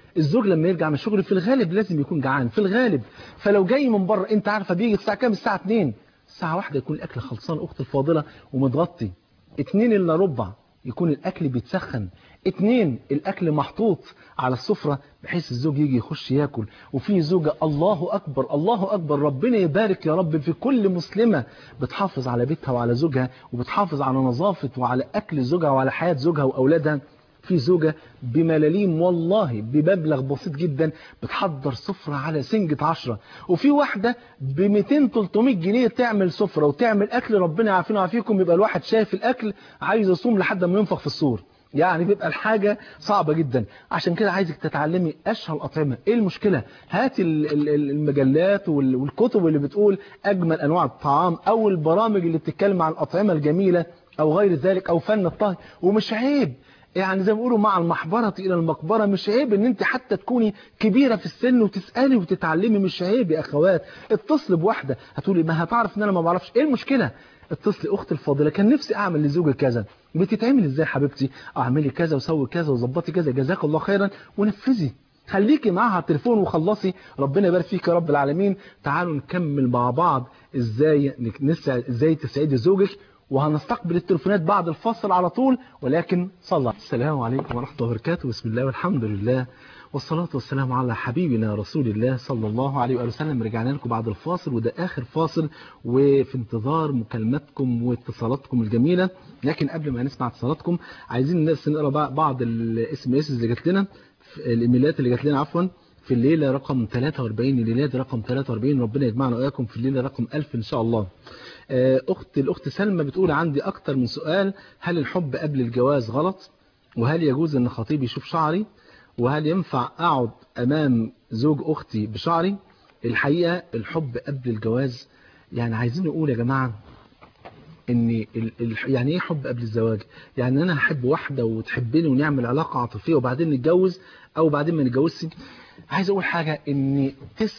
الزوج لما يرجع من الشغل في الغالب لازم يكون جعان في الغالب فلو جاي من بره انت عارفه بيجي الساعه كام الساعه 2 الساعه 1 يكون الاكل خلصان اختي الفاضله ومتغطي 2 الا ربع يكون الاكل بيتسخن اتنين الاكل محطوط على السفرة بحيث الزوج يجي يخش ياكل وفي زوجة الله اكبر الله اكبر ربنا يبارك يا رب في كل مسلمة بتحافظ على بيتها وعلى زوجها وبتحافظ على نظافة وعلى اكل زوجها وعلى حياة زوجها واولادها في زوجة بملاليم والله بمبلغ بسيط جدا بتحضر سفرة على سنجة عشرة وفي واحدة ب 200 300 جنيه تعمل سفرة وتعمل أكل ربنا يعافينا ويعافيكم يبقى الواحد شايف الأكل عايز يصوم لحد ما ينفخ في الصور يعني بيبقى الحاجة صعبة جدا عشان كده عايزك تتعلمي أشهر الأطعمة إيه المشكلة هات ال- ال- ال- المجلات وال- والكتب اللي بتقول أجمل أنواع الطعام أو البرامج اللي بتتكلم عن الأطعمة الجميلة أو غير ذلك أو فن الطهي ومش عيب يعني زي ما بيقولوا مع المحبرة إلى المقبرة مش عيب ان انت حتى تكوني كبيرة في السن وتسألي وتتعلمي مش عيب يا اخوات اتصل بواحدة هتقولي ما هتعرف ان انا ما بعرفش ايه المشكلة اتصلي اختي الفاضلة كان نفسي اعمل لزوجي كذا بتتعمل ازاي يا حبيبتي اعملي كذا وسوي كذا وظبطي كذا جزاك الله خيرا ونفذي خليكي معاها على التليفون وخلصي ربنا يبارك فيك يا رب العالمين تعالوا نكمل مع بعض ازاي نسعد ازاي تسعدي زوجك وهنستقبل التليفونات بعد الفصل على طول ولكن صلى السلام عليكم ورحمة الله وبركاته بسم الله والحمد لله والصلاة والسلام على حبيبنا رسول الله صلى الله عليه وآله وسلم رجعنا لكم بعد الفاصل وده آخر فاصل وفي انتظار مكالماتكم واتصالاتكم الجميلة لكن قبل ما نسمع اتصالاتكم عايزين الناس نقرا بعض الاس ام اس اللي جات لنا الايميلات اللي جات لنا عفوا في الليلة رقم 43 الليلة دي رقم 43 ربنا يجمعنا وإياكم في الليلة رقم 1000 إن شاء الله أخت الأخت سلمى بتقول عندي أكتر من سؤال هل الحب قبل الجواز غلط وهل يجوز أن خطيبي يشوف شعري وهل ينفع أقعد أمام زوج أختي بشعري الحقيقة الحب قبل الجواز يعني عايزين نقول يا جماعة ان ال... ال... يعني ايه حب قبل الزواج يعني انا هحب واحده وتحبني ونعمل علاقه عاطفيه وبعدين نتجوز او بعدين ما نتجوزش عايز اقول حاجه ان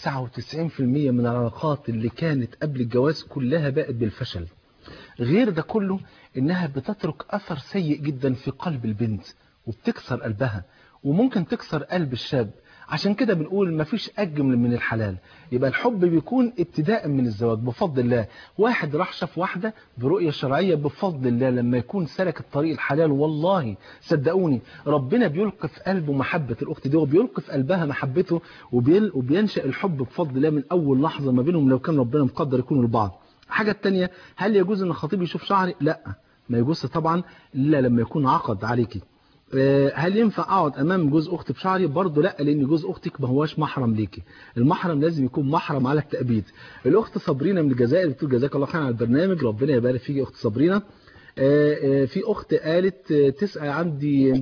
99% من العلاقات اللي كانت قبل الجواز كلها بقت بالفشل غير ده كله انها بتترك اثر سيء جدا في قلب البنت وبتكسر قلبها وممكن تكسر قلب الشاب عشان كده بنقول مفيش أجمل من الحلال يبقى الحب بيكون ابتداء من الزواج بفضل الله واحد راح شاف واحدة برؤية شرعية بفضل الله لما يكون سلك الطريق الحلال والله صدقوني ربنا بيلقي في قلبه محبة الأخت دي وبيلقي في قلبها محبته وبيل وبينشأ الحب بفضل الله من أول لحظة ما بينهم لو كان ربنا مقدر يكونوا لبعض حاجة التانية هل يجوز أن الخطيب يشوف شعري؟ لا ما يجوز طبعا إلا لما يكون عقد عليكي هل ينفع اقعد امام جوز اختي بشعري برضه لا لان جوز اختك ما هواش محرم ليكي المحرم لازم يكون محرم على التأبيد الاخت صابرينا من الجزائر بتقول جزاك الله خير على البرنامج ربنا يبارك فيك يا اخت صابرينا في اخت قالت تسعة عندي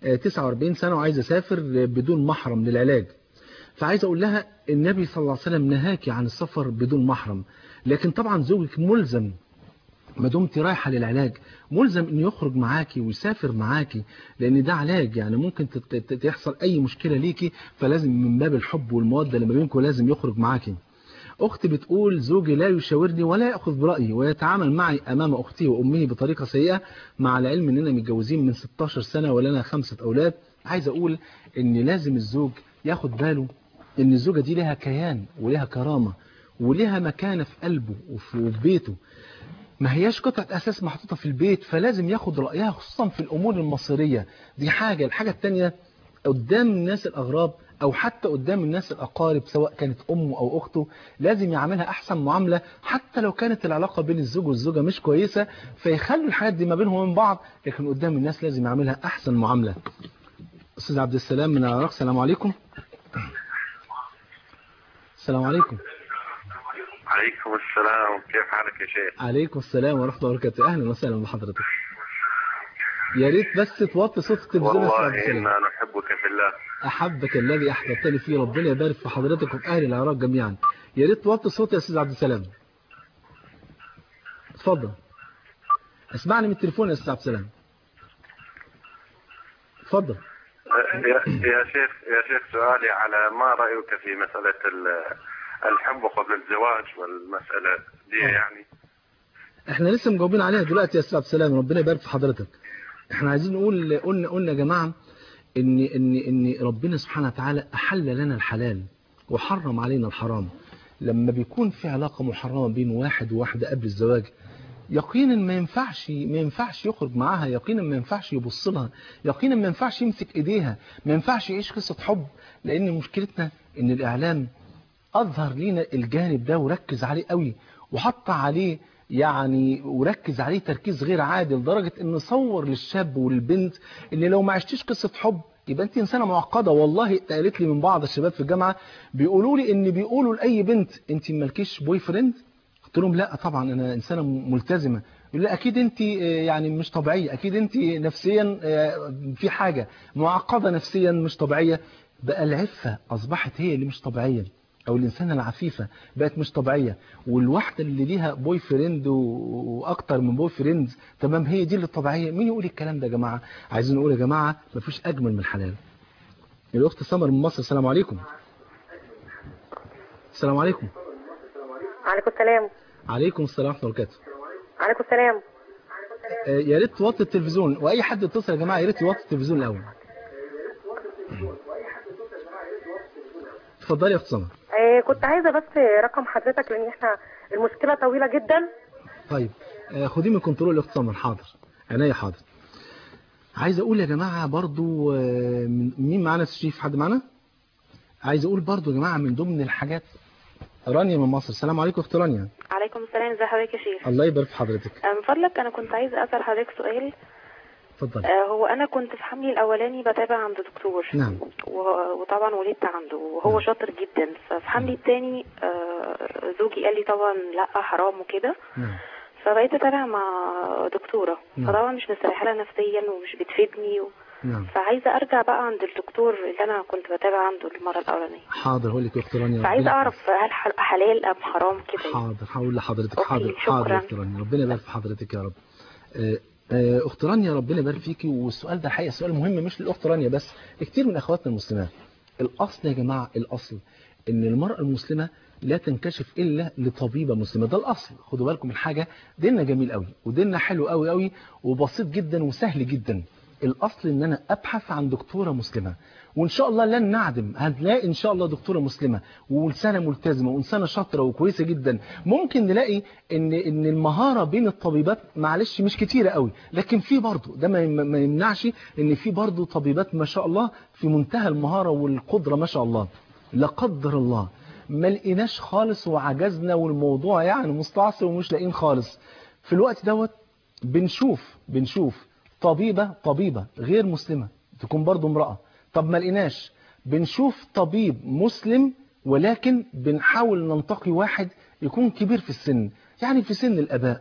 49 سنة وعايزه اسافر بدون محرم للعلاج فعايز اقول لها النبي صلى الله عليه وسلم نهاكي عن السفر بدون محرم لكن طبعا زوجك ملزم ما دمت رايحة للعلاج ملزم انه يخرج معاكي ويسافر معاكي لان ده علاج يعني ممكن تحصل اي مشكلة ليكي فلازم من باب الحب والمودة اللي ما بينكم لازم يخرج معاكي اختي بتقول زوجي لا يشاورني ولا ياخذ برايي ويتعامل معي امام اختي وامه بطريقه سيئه مع العلم اننا متجوزين من 16 سنه ولنا خمسه اولاد عايز اقول ان لازم الزوج ياخد باله ان الزوجه دي لها كيان ولها كرامه ولها مكانه في قلبه وفي بيته ما هياش قطعة أساس محطوطة في البيت فلازم ياخد رأيها خصوصا في الأمور المصيرية دي حاجة الحاجة التانية قدام الناس الأغراب أو حتى قدام الناس الأقارب سواء كانت أمه أو أخته لازم يعملها أحسن معاملة حتى لو كانت العلاقة بين الزوج والزوجة مش كويسة فيخلوا الحياة دي ما بينهم وبين بعض لكن قدام الناس لازم يعملها أحسن معاملة أستاذ عبد السلام من العراق السلام عليكم السلام عليكم عليكم السلام كيف حالك يا شيخ عليكم السلام ورحمة الله وبركاته أهلا وسهلا بحضرتك يا ريت بس توطي صوت التلفزيون والله إنا نحبك في الله أحبك الذي أحببتني فيه ربنا يبارك في حضرتك وفي أهل العراق جميعا يا ريت توطي صوت يا أستاذ عبد السلام اتفضل اسمعني من التليفون يا أستاذ عبد السلام اتفضل يا يا شيخ يا شيخ سؤالي على ما رأيك في مسألة الحب قبل الزواج والمسألة دي يعني احنا لسه مجاوبين عليها دلوقتي يا استاذ عبد السلام ربنا يبارك في حضرتك احنا عايزين نقول قلنا قلنا يا جماعه ان ان ان ربنا سبحانه وتعالى احل لنا الحلال وحرم علينا الحرام لما بيكون في علاقه محرمه بين واحد وواحده قبل الزواج يقينا ما ينفعش ما ينفعش يخرج معاها يقينا ما ينفعش يبص لها يقينا ما ينفعش يمسك ايديها ما ينفعش يعيش قصه حب لان مشكلتنا ان الاعلام اظهر لينا الجانب ده وركز عليه قوي وحط عليه يعني وركز عليه تركيز غير عادي لدرجة ان صور للشاب والبنت ان لو ما عشتيش قصة حب يبقى انت انسانة معقدة والله قالت لي من بعض الشباب في الجامعة بيقولوا لي ان بيقولوا لاي بنت انت مالكيش بوي فريند قلت لهم لا طبعا انا انسانة ملتزمة يقول لي اكيد انت آه، يعني مش طبيعية اكيد انت نفسيا آه، في حاجة معقدة نفسيا مش طبيعية بقى العفة اصبحت هي اللي مش طبيعية او الانسانه العفيفه بقت مش طبيعيه والواحده اللي ليها بوي فريند و- واكتر من بوي فريند تمام هي دي اللي الطبيعيه مين يقول الكلام ده يا جماعه عايزين نقول يا جماعه مفيش اجمل من الحلال الاخت سمر من مصر السلام عليكم السلام عليكم عليكم السلام عليكم السلام ورحمه الله وبركاته عليكم السلام آه، يا ريت توطي التلفزيون واي حد يتصل يا جماعه يا ريت يوطي التلفزيون الاول اتفضلي يا اخت سمر آه كنت عايزه بس رقم حضرتك لان احنا المشكله طويله جدا طيب آه، خديه من كنترول الاخت سمر حاضر عينيا حاضر عايز اقول يا جماعه برضو آه، من- مين معانا تشريف حد معانا عايز اقول برضو يا جماعه من ضمن الحاجات رانيا من مصر السلام عليكم اخت رانيا عليكم السلام ازي حضرتك يا شيخ الله يبارك في حضرتك آه، من فضلك انا كنت عايزه اسال حضرتك سؤال اتفضل آه، هو انا كنت في حملي الاولاني بتابع عند دكتور نعم و- وطبعا ولدت عنده وهو نعم. شاطر جدا ففي حملي التاني آه، زوجي قال لي طبعا لا حرام وكده نعم فبقيت اتابع مع دكتوره نعم. فطبعا مش مستريحه لها نفسيا ومش بتفيدني و... نعم فعايزه ارجع بقى عند الدكتور اللي انا كنت بتابع عنده المره الاولانيه حاضر هقول لك يا اخت رانيا فعايزه ربنا اعرف هل ح- حلال ام حرام كده يعني. حاضر هقول لحضرتك أوكي، حاضر حاضر يا شكراً. اخت رانيا ربنا يبارك في حضرتك يا رب آه، آه، اخت رانيا ربنا يبارك فيكي والسؤال ده الحقيقه سؤال مهم مش للاخت رانيا بس كتير من اخواتنا المسلمات الاصل يا جماعه الاصل ان المراه المسلمه لا تنكشف الا لطبيبه مسلمه ده الاصل خدوا بالكم من حاجه ديننا جميل قوي وديننا حلو قوي قوي وبسيط جدا وسهل جدا الاصل ان انا ابحث عن دكتوره مسلمه وان شاء الله لن نعدم هنلاقي ان شاء الله دكتوره مسلمه وانسانه ملتزمه وانسانه شاطره وكويسه جدا ممكن نلاقي ان ان المهاره بين الطبيبات معلش مش كتيره قوي لكن في برضه ده ما يم- ما يمنعش ان في برضه طبيبات ما شاء الله في منتهى المهاره والقدره ما شاء الله لا قدر الله ما لقيناش خالص وعجزنا والموضوع يعني مستعصي ومش لاقيين خالص في الوقت دوت بنشوف بنشوف طبيبة طبيبة غير مسلمة تكون برضو امرأة طب ما لقيناش بنشوف طبيب مسلم ولكن بنحاول ننتقي واحد يكون كبير في السن يعني في سن الآباء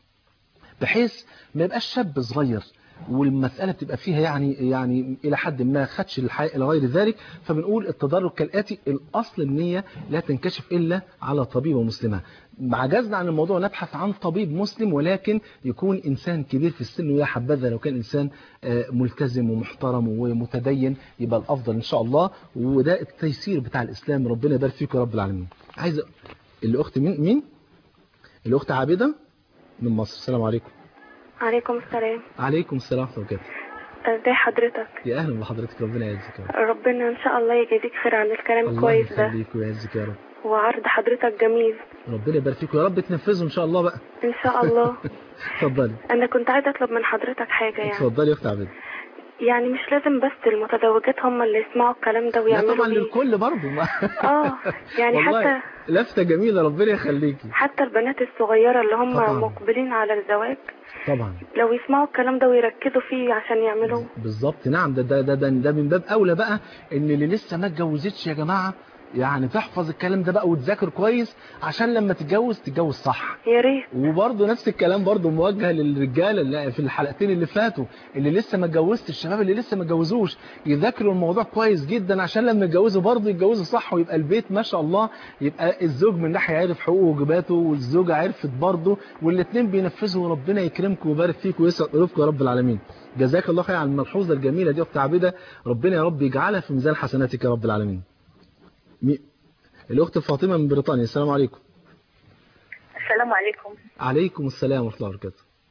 بحيث ما يبقاش شاب صغير والمسألة بتبقى فيها يعني يعني إلى حد ما خدش الحقيقة إلى غير ذلك فبنقول التدرج كالآتي الأصل النية لا تنكشف إلا على طبيبة مسلمة عجزنا عن الموضوع نبحث عن طبيب مسلم ولكن يكون إنسان كبير في السن ويا حبذا لو كان إنسان آه، ملتزم ومحترم ومتدين يبقى الأفضل إن شاء الله وده التيسير بتاع الإسلام ربنا يبارك فيك يا رب العالمين عايز الأخت مين مين الأخت عابدة من مصر السلام عليكم عليكم السلام عليكم السلام ورحمة الله وبركاته ازي حضرتك يا أهلا بحضرتك ربنا يعزك يا رب ربنا ان شاء الله يجازيك خير عن الكلام الله الكويس ده يخليك ويعزك يا رب وعرض حضرتك جميل ربنا يبارك فيك ويا رب تنفذه إن شاء الله بقى ان شاء الله اتفضلي انا كنت عايزه اطلب من حضرتك حاجه يعني اتفضلي يا أخت عابدة يعني مش لازم بس المتزوجات هم اللي يسمعوا الكلام ده لا ويعملوا طبعا بيه للكل برضه ما اه يعني والله حتى لفتة جميلة ربنا يخليكي حتى البنات الصغيره اللي هم طبعاً. مقبلين على الزواج طبعا لو يسمعوا الكلام ده ويركزوا فيه عشان يعملوه بالظبط نعم ده ده ده, ده, ده من باب اولى بقى ان اللي لسه ما اتجوزتش يا جماعه يعني تحفظ الكلام ده بقى وتذاكر كويس عشان لما تتجوز تتجوز صح يا ريت وبرضه نفس الكلام برضه موجه للرجاله اللي في الحلقتين اللي فاتوا اللي لسه ما اتجوزش الشباب اللي لسه ما اتجوزوش يذاكروا الموضوع كويس جدا عشان لما يتجوزوا برضه يتجوزوا صح ويبقى البيت ما شاء الله يبقى الزوج من ناحيه عرف حقوقه وواجباته والزوجه عرفت برضه والاثنين بينفذوا وربنا يكرمكم ويبارك فيكم ويسعد قلوبكم يا رب العالمين جزاك الله خير على الملحوظه الجميله دي اخت عبيده ربنا يا رب يجعلها في ميزان حسناتك يا رب العالمين مي- الاخت فاطمه من بريطانيا السلام عليكم السلام عليكم عليكم السلام ورحمه الله وبركاته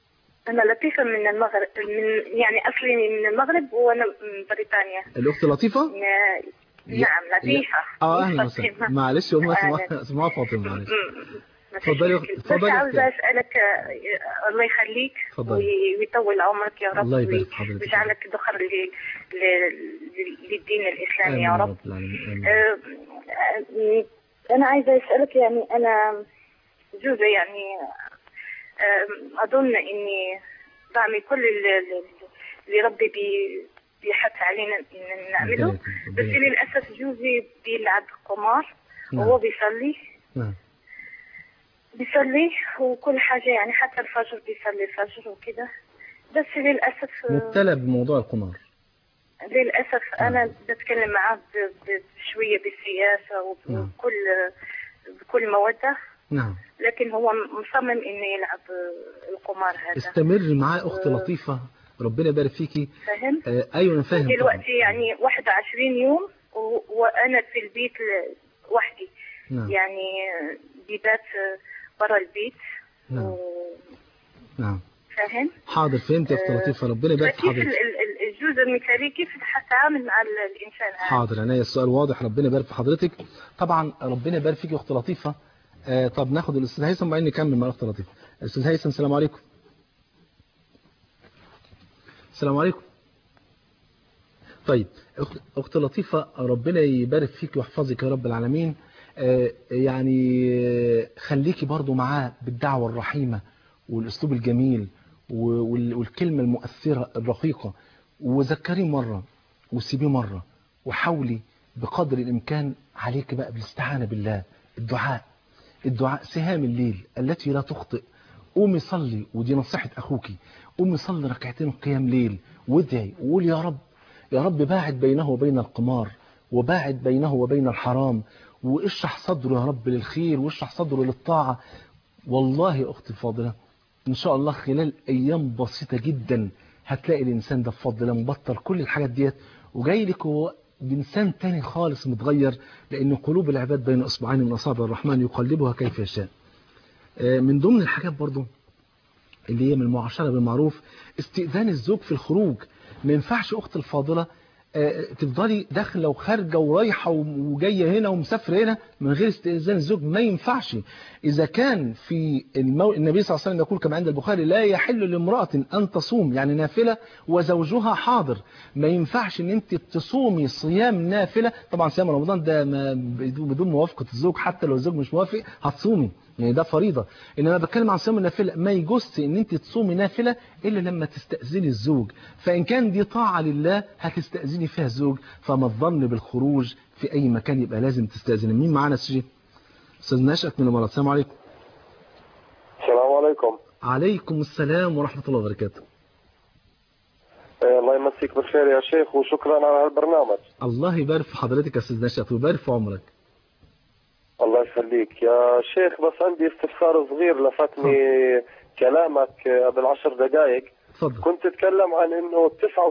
أنا لطيفة من المغرب من يعني أصلي من المغرب وأنا من بريطانيا الاخت لطيفه ن- نعم لطيفة اه اهلا فاطمة. وسهلا معلش هم اسمها أهلاً. اسمها فاطمه معلش م- ما فيش اتفضلي يا أخت- مشكلة. بس اتفضلي يا عاوزة أختي. أسألك آه، الله يخليك اتفضلي. وي- ويطول عمرك يا رب الله يبارك وي- في حضرتك. ويجعلك ذخر ل- ل- للدين الإسلامي آمين يا رب رب العالمين آمين. آه، آه، أنا عايزة أسألك يعني أنا جوزي يعني آه، أظن إني بعمل كل اللي- اللي اللي ربي بي بيحث علينا إن نعمله ربنا يكرمك، بس ربنا يكرمك. للأسف جوزي بيلعب قمار نعم. وهو بيصلي نعم بيصلي وكل حاجة يعني حتى الفجر بيصلي الفجر وكده بس للأسف آه، مبتلى بموضوع القمار للأسف أنا بتكلم معاه ب- ب- بشوية بالسياسة نعم. وبكل بكل مودة نعم لكن هو مصمم إنه يلعب القمار هذا استمر معاه اخت لطيفه ربنا يبارك فيكي فاهم؟ آه ايوه انا فاهم طبعا. دلوقتي يعني 21 يوم و- وأنا في البيت ل- وحدي نعم يعني بيبات برا البيت نعم و- نعم فاهم؟ حاضر فهمت يا اخت آه، لطيفه ربنا يبارك في كيف ال- حضرتك ال- ال- الجزء المثالي كيف حتعامل مع ال- الإنسان هذا؟ حاضر عينيا السؤال واضح ربنا يبارك في حضرتك طبعا ربنا يبارك فيك يا اخت لطيفه آه طب ناخد الاستاذ هيثم وبعدين نكمل مع الاخت لطيفه الاستاذ هيثم السلام عليكم السلام عليكم طيب اخت اخت لطيفه ربنا يبارك فيك ويحفظك يا رب العالمين آه يعني آه، خليكي برضو معاه بالدعوه الرحيمه والاسلوب الجميل و- وال- والكلمه المؤثره الرقيقه وذكريه مره وسيبيه مرة وحاولي بقدر الإمكان عليك بقى بالاستعانة بالله الدعاء الدعاء سهام الليل التي لا تخطئ قومي صلي ودي نصيحة أخوكي قومي صلي ركعتين قيام ليل وادعي وقول يا رب يا رب باعد بينه وبين القمار وباعد بينه وبين الحرام واشرح صدره يا رب للخير واشرح صدره للطاعة والله يا أختي الفاضلة إن شاء الله خلال أيام بسيطة جدا هتلاقي الإنسان ده بفضل الله مبطل كل الحاجات ديت وجاي لك هو بإنسان تاني خالص متغير لأن قلوب العباد بين إصبعين من أصابع الرحمن يقلبها كيف يشاء آه، من ضمن الحاجات برضو اللي هي من المعاشرة بالمعروف استئذان الزوج في الخروج ما ينفعش أخت الفاضلة آه، تفضلي داخله وخارجه ورايحه وجايه هنا ومسافره هنا من غير استئذان الزوج ما ينفعش اذا كان في المو... النبي صلى الله عليه وسلم يقول كما عند البخاري لا يحل لامراه ان تصوم يعني نافله وزوجها حاضر ما ينفعش ان انت تصومي صيام نافله طبعا صيام رمضان ده ما بدون بدون موافقه الزوج حتى لو الزوج مش موافق هتصومي يعني ده فريضه انما بتكلم عن صيام النافله ما يجوز ان انت تصومي نافله الا لما تستاذني الزوج فان كان دي طاعه لله هتستاذني فيها الزوج فما الظن بالخروج في اي مكان يبقى لازم تستاذني مين معانا استاذ استاذ نشأت من الامارات السلام عليكم السلام عليكم عليكم السلام ورحمه الله وبركاته آه، الله يمسيك بالخير يا شيخ وشكرا على هالبرنامج الله يبارك في حضرتك يا استاذ نشأت ويبارك في عمرك الله يخليك يا شيخ بس عندي استفسار صغير لفتني كلامك آه، قبل عشر دقائق اتفضل كنت تتكلم عن انه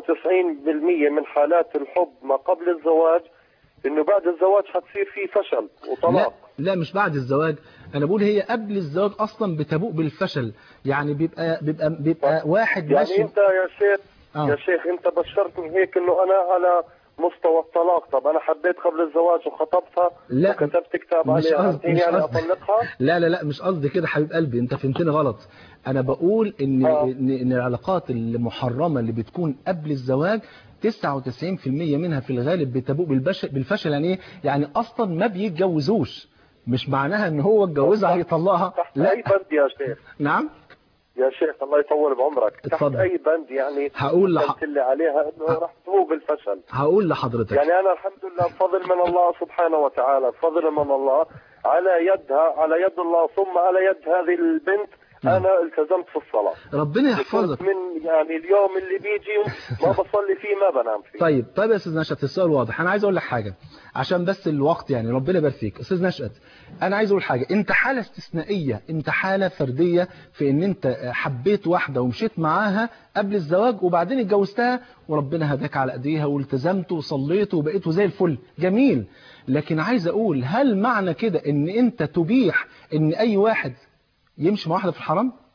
99% من حالات الحب ما قبل الزواج انه بعد الزواج حتصير في فشل لا وطلاق لا مش بعد الزواج انا بقول هي قبل الزواج اصلا بتبوء بالفشل يعني بيبقى بيبقى بيبقى واحد يعني ماشي انت يا شيخ آه. يا شيخ انت بشرتني هيك انه انا على مستوى الطلاق طب انا حبيت قبل الزواج وخطبتها لا، وكتبت كتاب مش عليها قصدي- أنتيني مش يعني قصدي. اطلقها لا لا لا مش قصدي كده حبيب قلبي انت فهمتني غلط انا بقول ان آه. ان إن العلاقات المحرمه اللي بتكون قبل الزواج 99% منها في الغالب بتبوء بالبش- بالفشل يعني ايه يعني اصلا ما بيتجوزوش مش معناها ان هو اتجوزها هيطلقها تحت اي لا بند يا شيخ نعم يا شيخ الله يطول بعمرك تحت اتفضل. اي بند يعني هقول لح- قلت لي عليها انه راح تبوء بالفشل هقول لحضرتك يعني انا الحمد لله بفضل من الله سبحانه وتعالى بفضل من الله على يدها على يد الله ثم على يد هذه البنت نعم. انا التزمت في الصلاه ربنا يحفظك كنت من يعني اليوم اللي بيجي ما بصلي فيه ما بنام فيه طيب طيب يا استاذ نشأت السؤال واضح انا عايز اقول لك حاجه عشان بس الوقت يعني ربنا يبارك فيك استاذ نشأت انا عايز اقول حاجه انت حاله استثنائيه انت حاله فرديه في ان انت حبيت واحده ومشيت معاها قبل الزواج وبعدين اتجوزتها وربنا هداك على ايديها والتزمت وصليت وبقيت زي الفل جميل لكن عايز اقول هل معنى كده ان انت تبيح ان اي واحد يمشي مع واحده في الحرام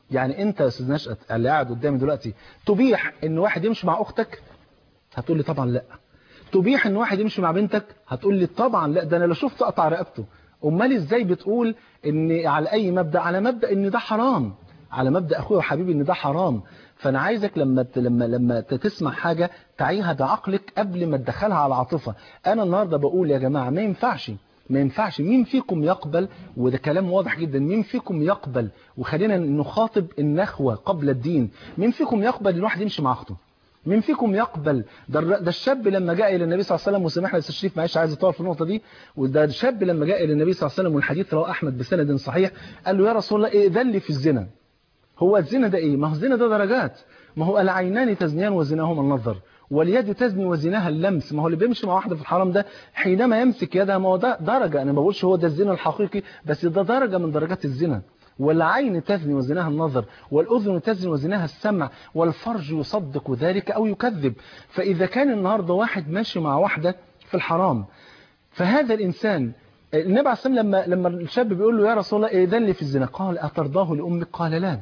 يعني انت يا استاذ نشأت اللي قاعد قدامي دلوقتي تبيح ان واحد يمشي مع اختك هتقول لي طبعا لا تبيح ان واحد يمشي مع بنتك هتقول لي طبعا لا ده انا لو شفت اقطع رقبته امال ازاي بتقول ان على اي مبدا على مبدا ان ده حرام على مبدا اخويا وحبيبي ان ده حرام فانا عايزك لما ت- لما لما ت- تسمع حاجه تعيها بعقلك قبل ما تدخلها على العاطفه انا النهارده بقول يا جماعه ما ينفعش ما ينفعش مين فيكم يقبل وده كلام واضح جدا مين فيكم يقبل وخلينا نخاطب النخوه قبل الدين مين فيكم يقبل ان واحد يمشي مع اخته مين فيكم يقبل ده, الر- ده الشاب لما جاء الى النبي صلى الله عليه وسلم وسامحنا يا استاذ شريف معلش عايز اطول في النقطه دي وده الشاب لما جاء الى النبي صلى الله عليه وسلم والحديث رواه احمد بسند صحيح قال له يا رسول الله ائذن لي في الزنا هو الزنا ده ايه ما هو الزنا ده درجات ما هو العينان تزنيان وزناهما النظر واليد تزني وزناها اللمس ما هو اللي بيمشي مع واحده في الحرام ده حينما يمسك يدها ما هو ده درجه انا ما بقولش هو ده الزنا الحقيقي بس ده درجه من درجات الزنا والعين تزني وزناها النظر والأذن تزني وزناها السمع والفرج يصدق ذلك أو يكذب فإذا كان النهاردة واحد ماشي مع واحدة في الحرام فهذا الإنسان النبي عليه الصلاة والسلام لما لما الشاب بيقول له يا رسول الله إذن لي في الزنا قال أترضاه لأمك قال لا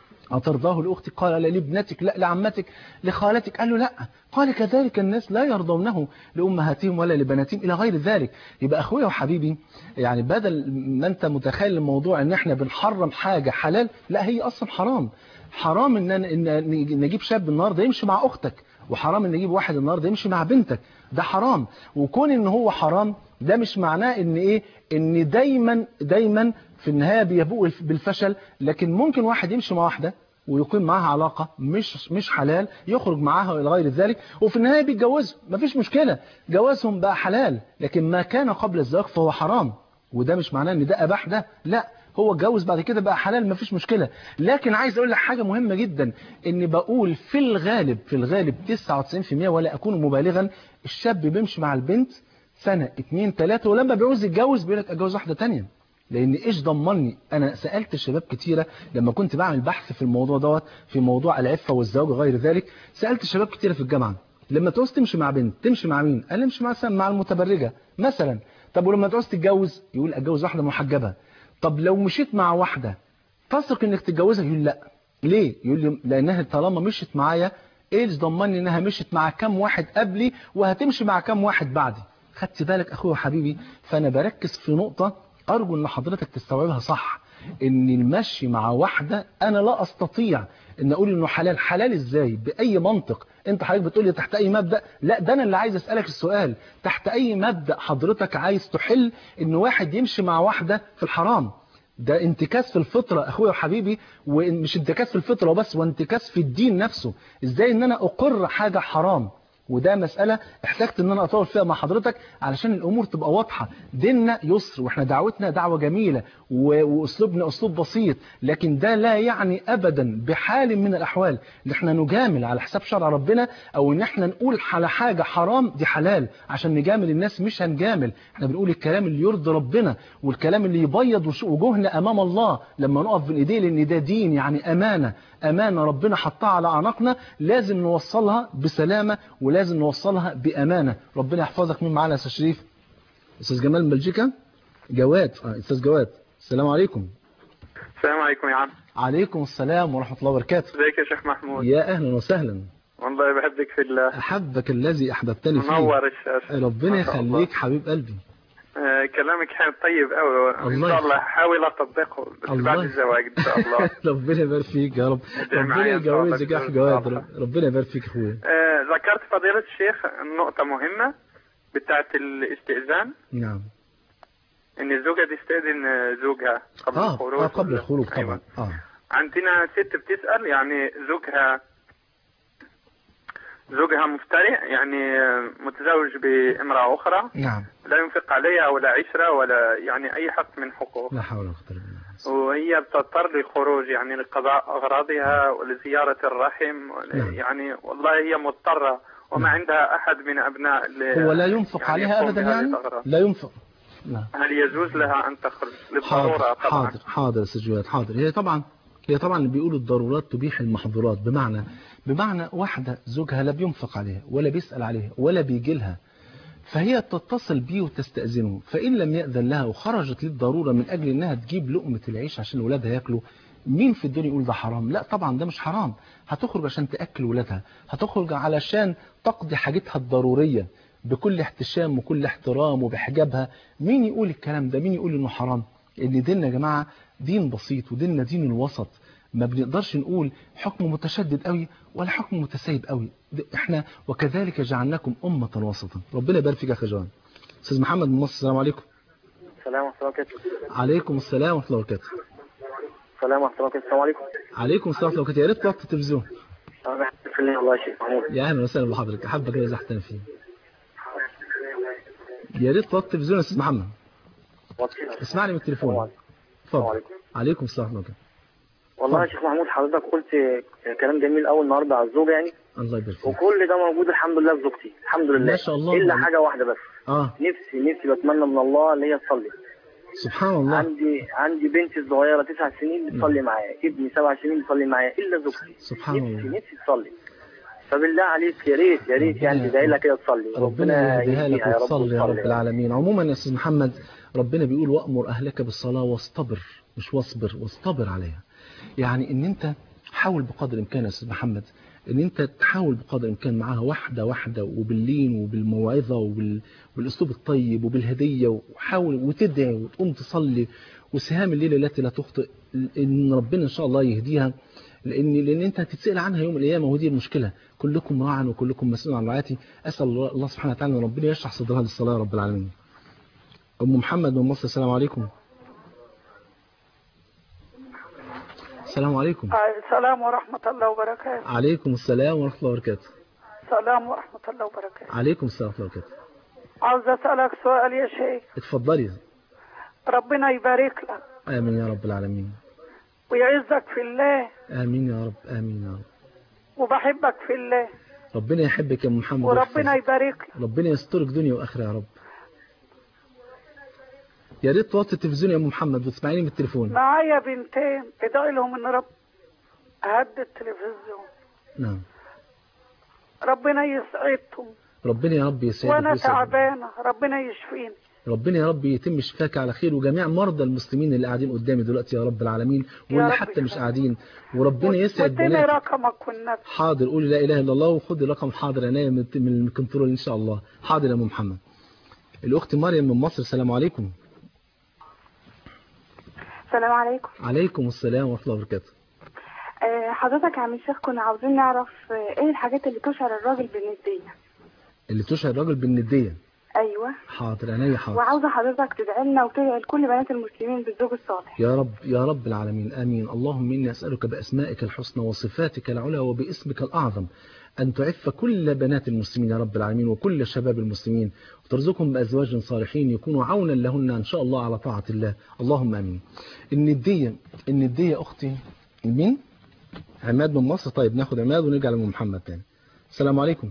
أترضاه لأختك قال لا لابنتك لا لعمتك لخالتك قال له لا قال كذلك الناس لا يرضونه لأمهاتهم ولا لبناتهم إلى غير ذلك يبقى أخويا وحبيبي يعني بدل ما أنت متخيل الموضوع أن احنا بنحرم حاجة حلال لا هي أصلا حرام حرام ان ان نجيب شاب النهارده يمشي مع اختك وحرام ان نجيب واحد النهارده يمشي مع بنتك ده حرام وكون ان هو حرام ده مش معناه ان ايه ان دايما دايما في النهايه بيبوء بالفشل لكن ممكن واحد يمشي مع واحده ويقيم معاها علاقه مش مش حلال يخرج معاها الى غير ذلك وفي النهايه بيتجوزوا مفيش مشكله جوازهم بقى حلال لكن ما كان قبل الزواج فهو حرام وده مش معناه ان ده اباح ده لا هو اتجوز بعد كده بقى حلال مفيش مشكلة لكن عايز اقول لك حاجة مهمة جدا ان بقول في الغالب في الغالب 99% ولا اكون مبالغا الشاب بيمشي مع البنت سنة اتنين تلاتة ولما بيعوز يتجوز بيقول لك اتجوز واحدة تانية لان ايش ضمني انا سألت شباب كتيرة لما كنت بعمل بحث في الموضوع دوت في موضوع العفة والزواج وغير ذلك سألت شباب كتيرة في الجامعة لما تعوز تمشي مع بنت تمشي مع مين قال لي امشي مع مع المتبرجة مثلا طب ولما تعوز تتجوز يقول اتجوز واحدة محجبة طب لو مشيت مع واحدة تثق انك تتجوزها يقول لا ليه يقول لي لانها طالما مشيت معايا ايه ضمني انها مشيت مع كام واحد قبلي وهتمشي مع كام واحد بعدي خدت بالك اخويا وحبيبي فانا بركز في نقطة ارجو ان حضرتك تستوعبها صح ان المشي مع واحدة انا لا استطيع ان اقول انه حلال حلال ازاي باي منطق انت حضرتك بتقول لي تحت اي مبدا لا ده انا اللي عايز اسالك السؤال تحت اي مبدا حضرتك عايز تحل ان واحد يمشي مع واحده في الحرام ده انتكاس في الفطره اخويا وحبيبي ومش انتكاس في الفطره وبس وانتكاس في الدين نفسه ازاي ان انا اقر حاجه حرام وده مسألة احتجت ان انا اطول فيها مع حضرتك علشان الامور تبقى واضحة ديننا يسر واحنا دعوتنا دعوة جميلة واسلوبنا اسلوب بسيط لكن ده لا يعني ابدا بحال من الاحوال ان احنا نجامل على حساب شرع ربنا او ان احنا نقول على حاجة حرام دي حلال عشان نجامل الناس مش هنجامل احنا بنقول الكلام اللي يرضي ربنا والكلام اللي يبيض وجوهنا امام الله لما نقف بين ايديه لان ده دين يعني امانة امانة ربنا حطها على اعناقنا لازم نوصلها بسلامة ولازم نوصلها بامانة ربنا يحفظك مين معانا يا استاذ شريف استاذ جمال من بلجيكا جواد اه استاذ جواد السلام عليكم السلام عليكم يا عم عليكم السلام ورحمة الله وبركاته ازيك يا شيخ محمود يا اهلا وسهلا والله بحبك في الله احبك الذي احببتني فيه منور الشاشة ربنا يخليك حبيب قلبي آه كلامك كان طيب قوي ان شاء الله احاول اطبقه بس الله. بعد الزواج ان شاء الله ربنا يبارك فيك يا رب ربنا يجوزك يا اخي جواد ربنا يبارك فيك اخويا آه ذكرت فضيلة الشيخ نقطة مهمة بتاعت الاستئذان نعم ان الزوجة تستأذن زوجها قبل آه الخروج آه قبل الخروج طبعا أيوة. اه عندنا ست بتسأل يعني زوجها زوجها مفترع يعني متزوج بامرأة أخرى نعم لا ينفق عليها ولا عشرة ولا يعني أي حق من حقوق لا حول ولا قوة الا بالله وهي بتضطر للخروج يعني لقضاء أغراضها ولزيارة الرحم ول- نعم. يعني والله هي مضطرة وما عندها أحد من أبناء ال- هو لا ينفق يعني عليها يقوم ابدا بهذه يعني الأغراض. لا ينفق نعم هل يجوز لها أن تخرج للضرورة حاضر طبعا حاضر حاضر يا استاذ جواد حاضر هي طبعا هي طبعا بيقولوا الضرورات تبيح المحظورات بمعنى بمعنى واحدة زوجها لا بينفق عليها ولا بيسأل عليها ولا بيجي لها فهي تتصل بيه وتستأذنه فإن لم يأذن لها وخرجت للضرورة من أجل إنها تجيب لقمة العيش عشان ولادها ياكلوا مين في الدنيا يقول ده حرام لا طبعا ده مش حرام هتخرج عشان تاكل ولادها هتخرج علشان تقضي حاجتها الضروريه بكل احتشام وكل احترام وبحجابها مين يقول الكلام ده مين يقول انه حرام ان ديننا يا جماعه دين بسيط وديننا دين الوسط ما بنقدرش نقول حكم متشدد قوي ولا حكم متسيب قوي ده احنا وكذلك جعلناكم امه وسطا ربنا يبارك فيك يا اخي جوان استاذ محمد من مصر السلام عليكم السلام ورحمة الله وبركاته عليكم السلام ورحمه الله وبركاته السلام ورحمة الله وبركاته السلام عليكم عليكم السلام ورحمه الله وبركاته يا ريت توطي التلفزيون أنا بحب في الله والله يا شيخ محمود يا اهلا وسهلا بحضرتك احبك كده زحتنا فيه يا ريت توطي التلفزيون يا استاذ محمد اسمعني من التليفون اتفضل عليكم السلام ورحمه الله والله يا شيخ محمود حضرتك قلت كلام جميل قوي النهارده على الزوج يعني الله يبارك فيك وكل ده موجود الحمد لله في زوجتي الحمد لله ما شاء الله. الا حاجه واحده بس اه نفسي نفسي بتمنى من الله ان هي تصلي سبحان الله عندي عندي بنتي صغيره تسع سنين بتصلي معايا ابني سبع سنين بيصلي معايا الا زوجتي سبحان نفسي الله نفسي تصلي فبالله عليك يا ريت يا ريت يعني تدعي لها كده تصلي ربنا يهديها لك يهديها يا رب وتصلي يا رب وتصلي. العالمين عموما يا استاذ محمد ربنا بيقول وامر اهلك بالصلاه واصطبر مش واصبر واصطبر عليها يعني ان انت حاول بقدر الامكان يا استاذ محمد ان انت تحاول بقدر الامكان معاها واحده واحده وباللين وبالموعظه وبال... بالاسلوب الطيب وبالهديه وحاول وتدعي وتقوم تصلي وسهام الليل التي لا تخطئ ان ربنا ان شاء الله يهديها لان لان انت هتتسال عنها يوم القيامه ودي المشكله كلكم راع وكلكم مسؤول عن رعايتي اسال الله الله سبحانه وتعالى ان ربنا يشرح صدرها للصلاه يا رب العالمين ام محمد من مصر السلام عليكم السلام عليكم السلام ورحمة الله وبركاته عليكم السلام ورحمه الله وبركاته السلام ورحمة الله وبركاته عليكم السلام ورحمه الله وبركاته عاوز أسألك سؤال يا شيخ اتفضلي ربنا يبارك لك امين يا رب العالمين ويعزك في الله امين يا رب امين يا رب وبحبك في الله ربنا يحبك يا أم محمد وربنا ويحفظك. يبارك لك ربنا يسترك دنيا واخره يا رب يا ريت توطي التلفزيون يا ام محمد وتسمعيني من التليفون معايا بنتين ادعي لهم ان رب هد التلفزيون نعم ربنا يسعدهم ربنا يا رب يسعدك وانا ويسعدك. تعبانة ربنا يشفيني ربنا يا رب يتم شفاك على خير وجميع مرضى المسلمين اللي قاعدين قدامي دلوقتي يا رب العالمين واللي رب حتى مش قاعدين وربنا يسعد واديني بناتك رقمك والنبي حاضر قولي لا اله الا الله وخدي رقم حاضر عينيا من من الكنترول ان شاء الله حاضر يا ام محمد الاخت مريم من مصر السلام عليكم السلام عليكم عليكم السلام ورحمه الله وبركاته آه، حضرتك يا عم الشيخ كنا عاوزين نعرف آه، ايه الحاجات اللي تشعر الراجل بالندية اللي تشعر الراجل بالنديه ايوه حاضر عينيا حاضر وعاوزة حضرتك تدعي لنا وتدعي لكل بنات المسلمين بالزوج الصالح يا رب يا رب العالمين آمين اللهم إني أسألك بأسمائك الحسنى وصفاتك العلى وباسمك الأعظم أن تعف كل بنات المسلمين يا رب العالمين وكل شباب المسلمين وترزقهم بأزواج صالحين يكونوا عونا لهن إن شاء الله على طاعة الله اللهم آمين الندية الندية أختي مين؟ عماد من مصر طيب ناخد عماد ونرجع لأم محمد تاني السلام عليكم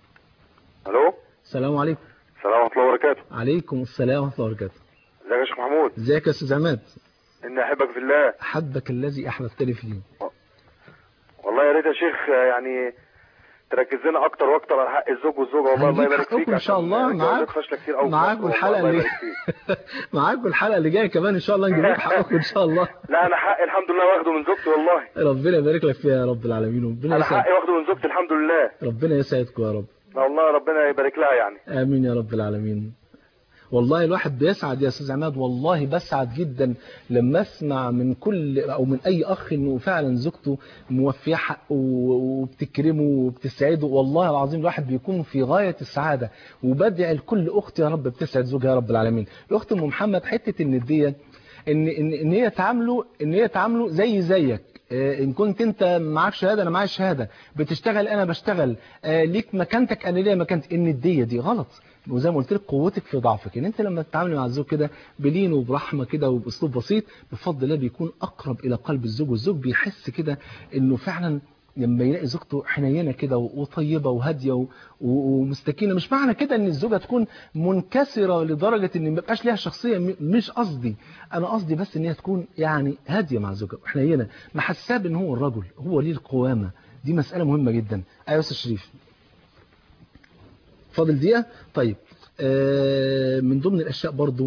الو السلام عليكم السلام ورحمه الله وبركاته عليكم السلام ورحمة الله وبركاته ازيك يا شيخ محمود ازيك يا أستاذ عماد اني احبك في الله أحبك الذي أحببتني فيه والله يا ريت يا شيخ يعني تركز لنا اكتر واكتر على حق الزوج والزوجه والله الله هنجيب يبارك فيك حقكم ان شاء الله عشان الجوازات معاكم فاشله كتير قوي معاكم الحلقه الله اللي يبارك فيك. معاكم الحلقه اللي جايه كمان ان شاء الله نجيب لكم حقكم ان شاء الله لا انا حقي الحمد لله واخده من زوجتي والله ربنا يبارك لك فيها يا رب العالمين ربنا انا يسعد حقي واخده من زوجتي الحمد لله ربنا يسعدكم يا رب لا والله ربنا يبارك لها يعني امين يا رب العالمين والله الواحد بيسعد يا استاذ عماد والله بسعد جدا لما اسمع من كل او من اي اخ انه فعلا زوجته موفيه حقه وبتكرمه وبتسعده والله العظيم الواحد بيكون في غايه السعاده وبدعي لكل اخت يا رب بتسعد زوجها يا رب العالمين الاخت ام محمد حته النديه ان ان ان هي تعامله ان هي تعامله زي زيك آه، ان كنت انت معاك شهاده انا معايا شهاده بتشتغل انا بشتغل آه، ليك مكانتك انا ليا مكانتي النديه دي غلط وزي ما قلت لك قوتك في ضعفك ان انت لما تتعاملي مع الزوج كده بلين وبرحمه كده وباسلوب بسيط بفضل الله بيكون اقرب الى قلب الزوج والزوج بيحس كده انه فعلا لما يلاقي زوجته حنينه كده وطيبه وهاديه و- و- ومستكينه مش معنى كده ان الزوجه تكون منكسره لدرجه ان ما يبقاش ليها شخصيه م- مش قصدي انا قصدي بس ان هي تكون يعني هاديه مع زوجها وحنينه محساه ان هو الرجل هو ليه القوامه دي مساله مهمه جدا ايوه يا استاذ شريف فاضل دقيقه طيب آه من ضمن الاشياء برضو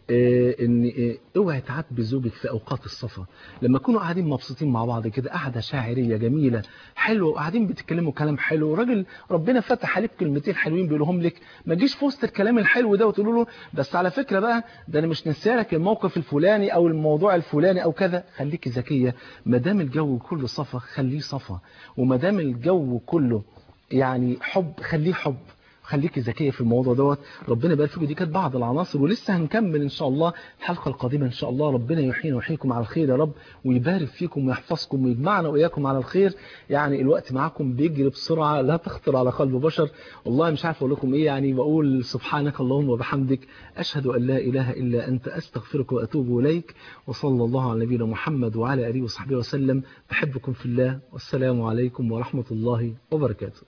آه، ان آه، اوعي تعاتبي زوجك في اوقات الصفا لما تكونوا قاعدين مبسوطين مع بعض كده قعده شاعريه جميله حلوه وقاعدين بتتكلموا كلام حلو راجل ربنا فتح عليك كلمتين حلوين بيقولهم لك ما تجيش في وسط الكلام الحلو ده وتقول له بس على فكره بقى ده انا مش نسيالك الموقف الفلاني او الموضوع الفلاني او كذا خليكي ذكيه ما دام الجو كله صفا خليه صفا وما دام الجو كله يعني حب خليه حب خليكي ذكيه في الموضوع دوت ربنا يبارك فيكم دي كانت بعض العناصر ولسه هنكمل ان شاء الله الحلقه القادمه ان شاء الله ربنا يحيينا ويحييكم على الخير يا رب ويبارك فيكم ويحفظكم ويجمعنا واياكم على الخير يعني الوقت معاكم بيجري بسرعه لا تخطر على قلب بشر والله مش عارف اقول لكم ايه يعني بقول سبحانك اللهم وبحمدك اشهد ان لا اله الا انت استغفرك واتوب اليك وصلى الله على نبينا محمد وعلى اله وصحبه وسلم بحبكم في الله والسلام عليكم ورحمه الله وبركاته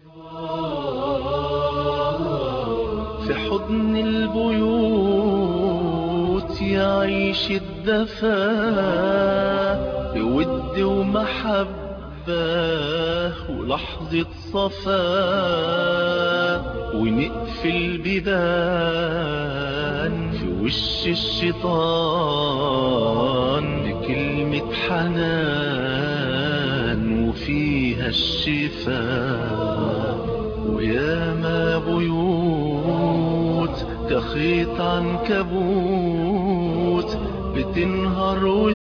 في حضن البيوت يعيش الدفا بود ومحبة ولحظة صفا ونقفل بيبان في وش الشيطان بكلمة حنان وفيها الشفاء وياما بيوت كخيط عنكبوت بتنهار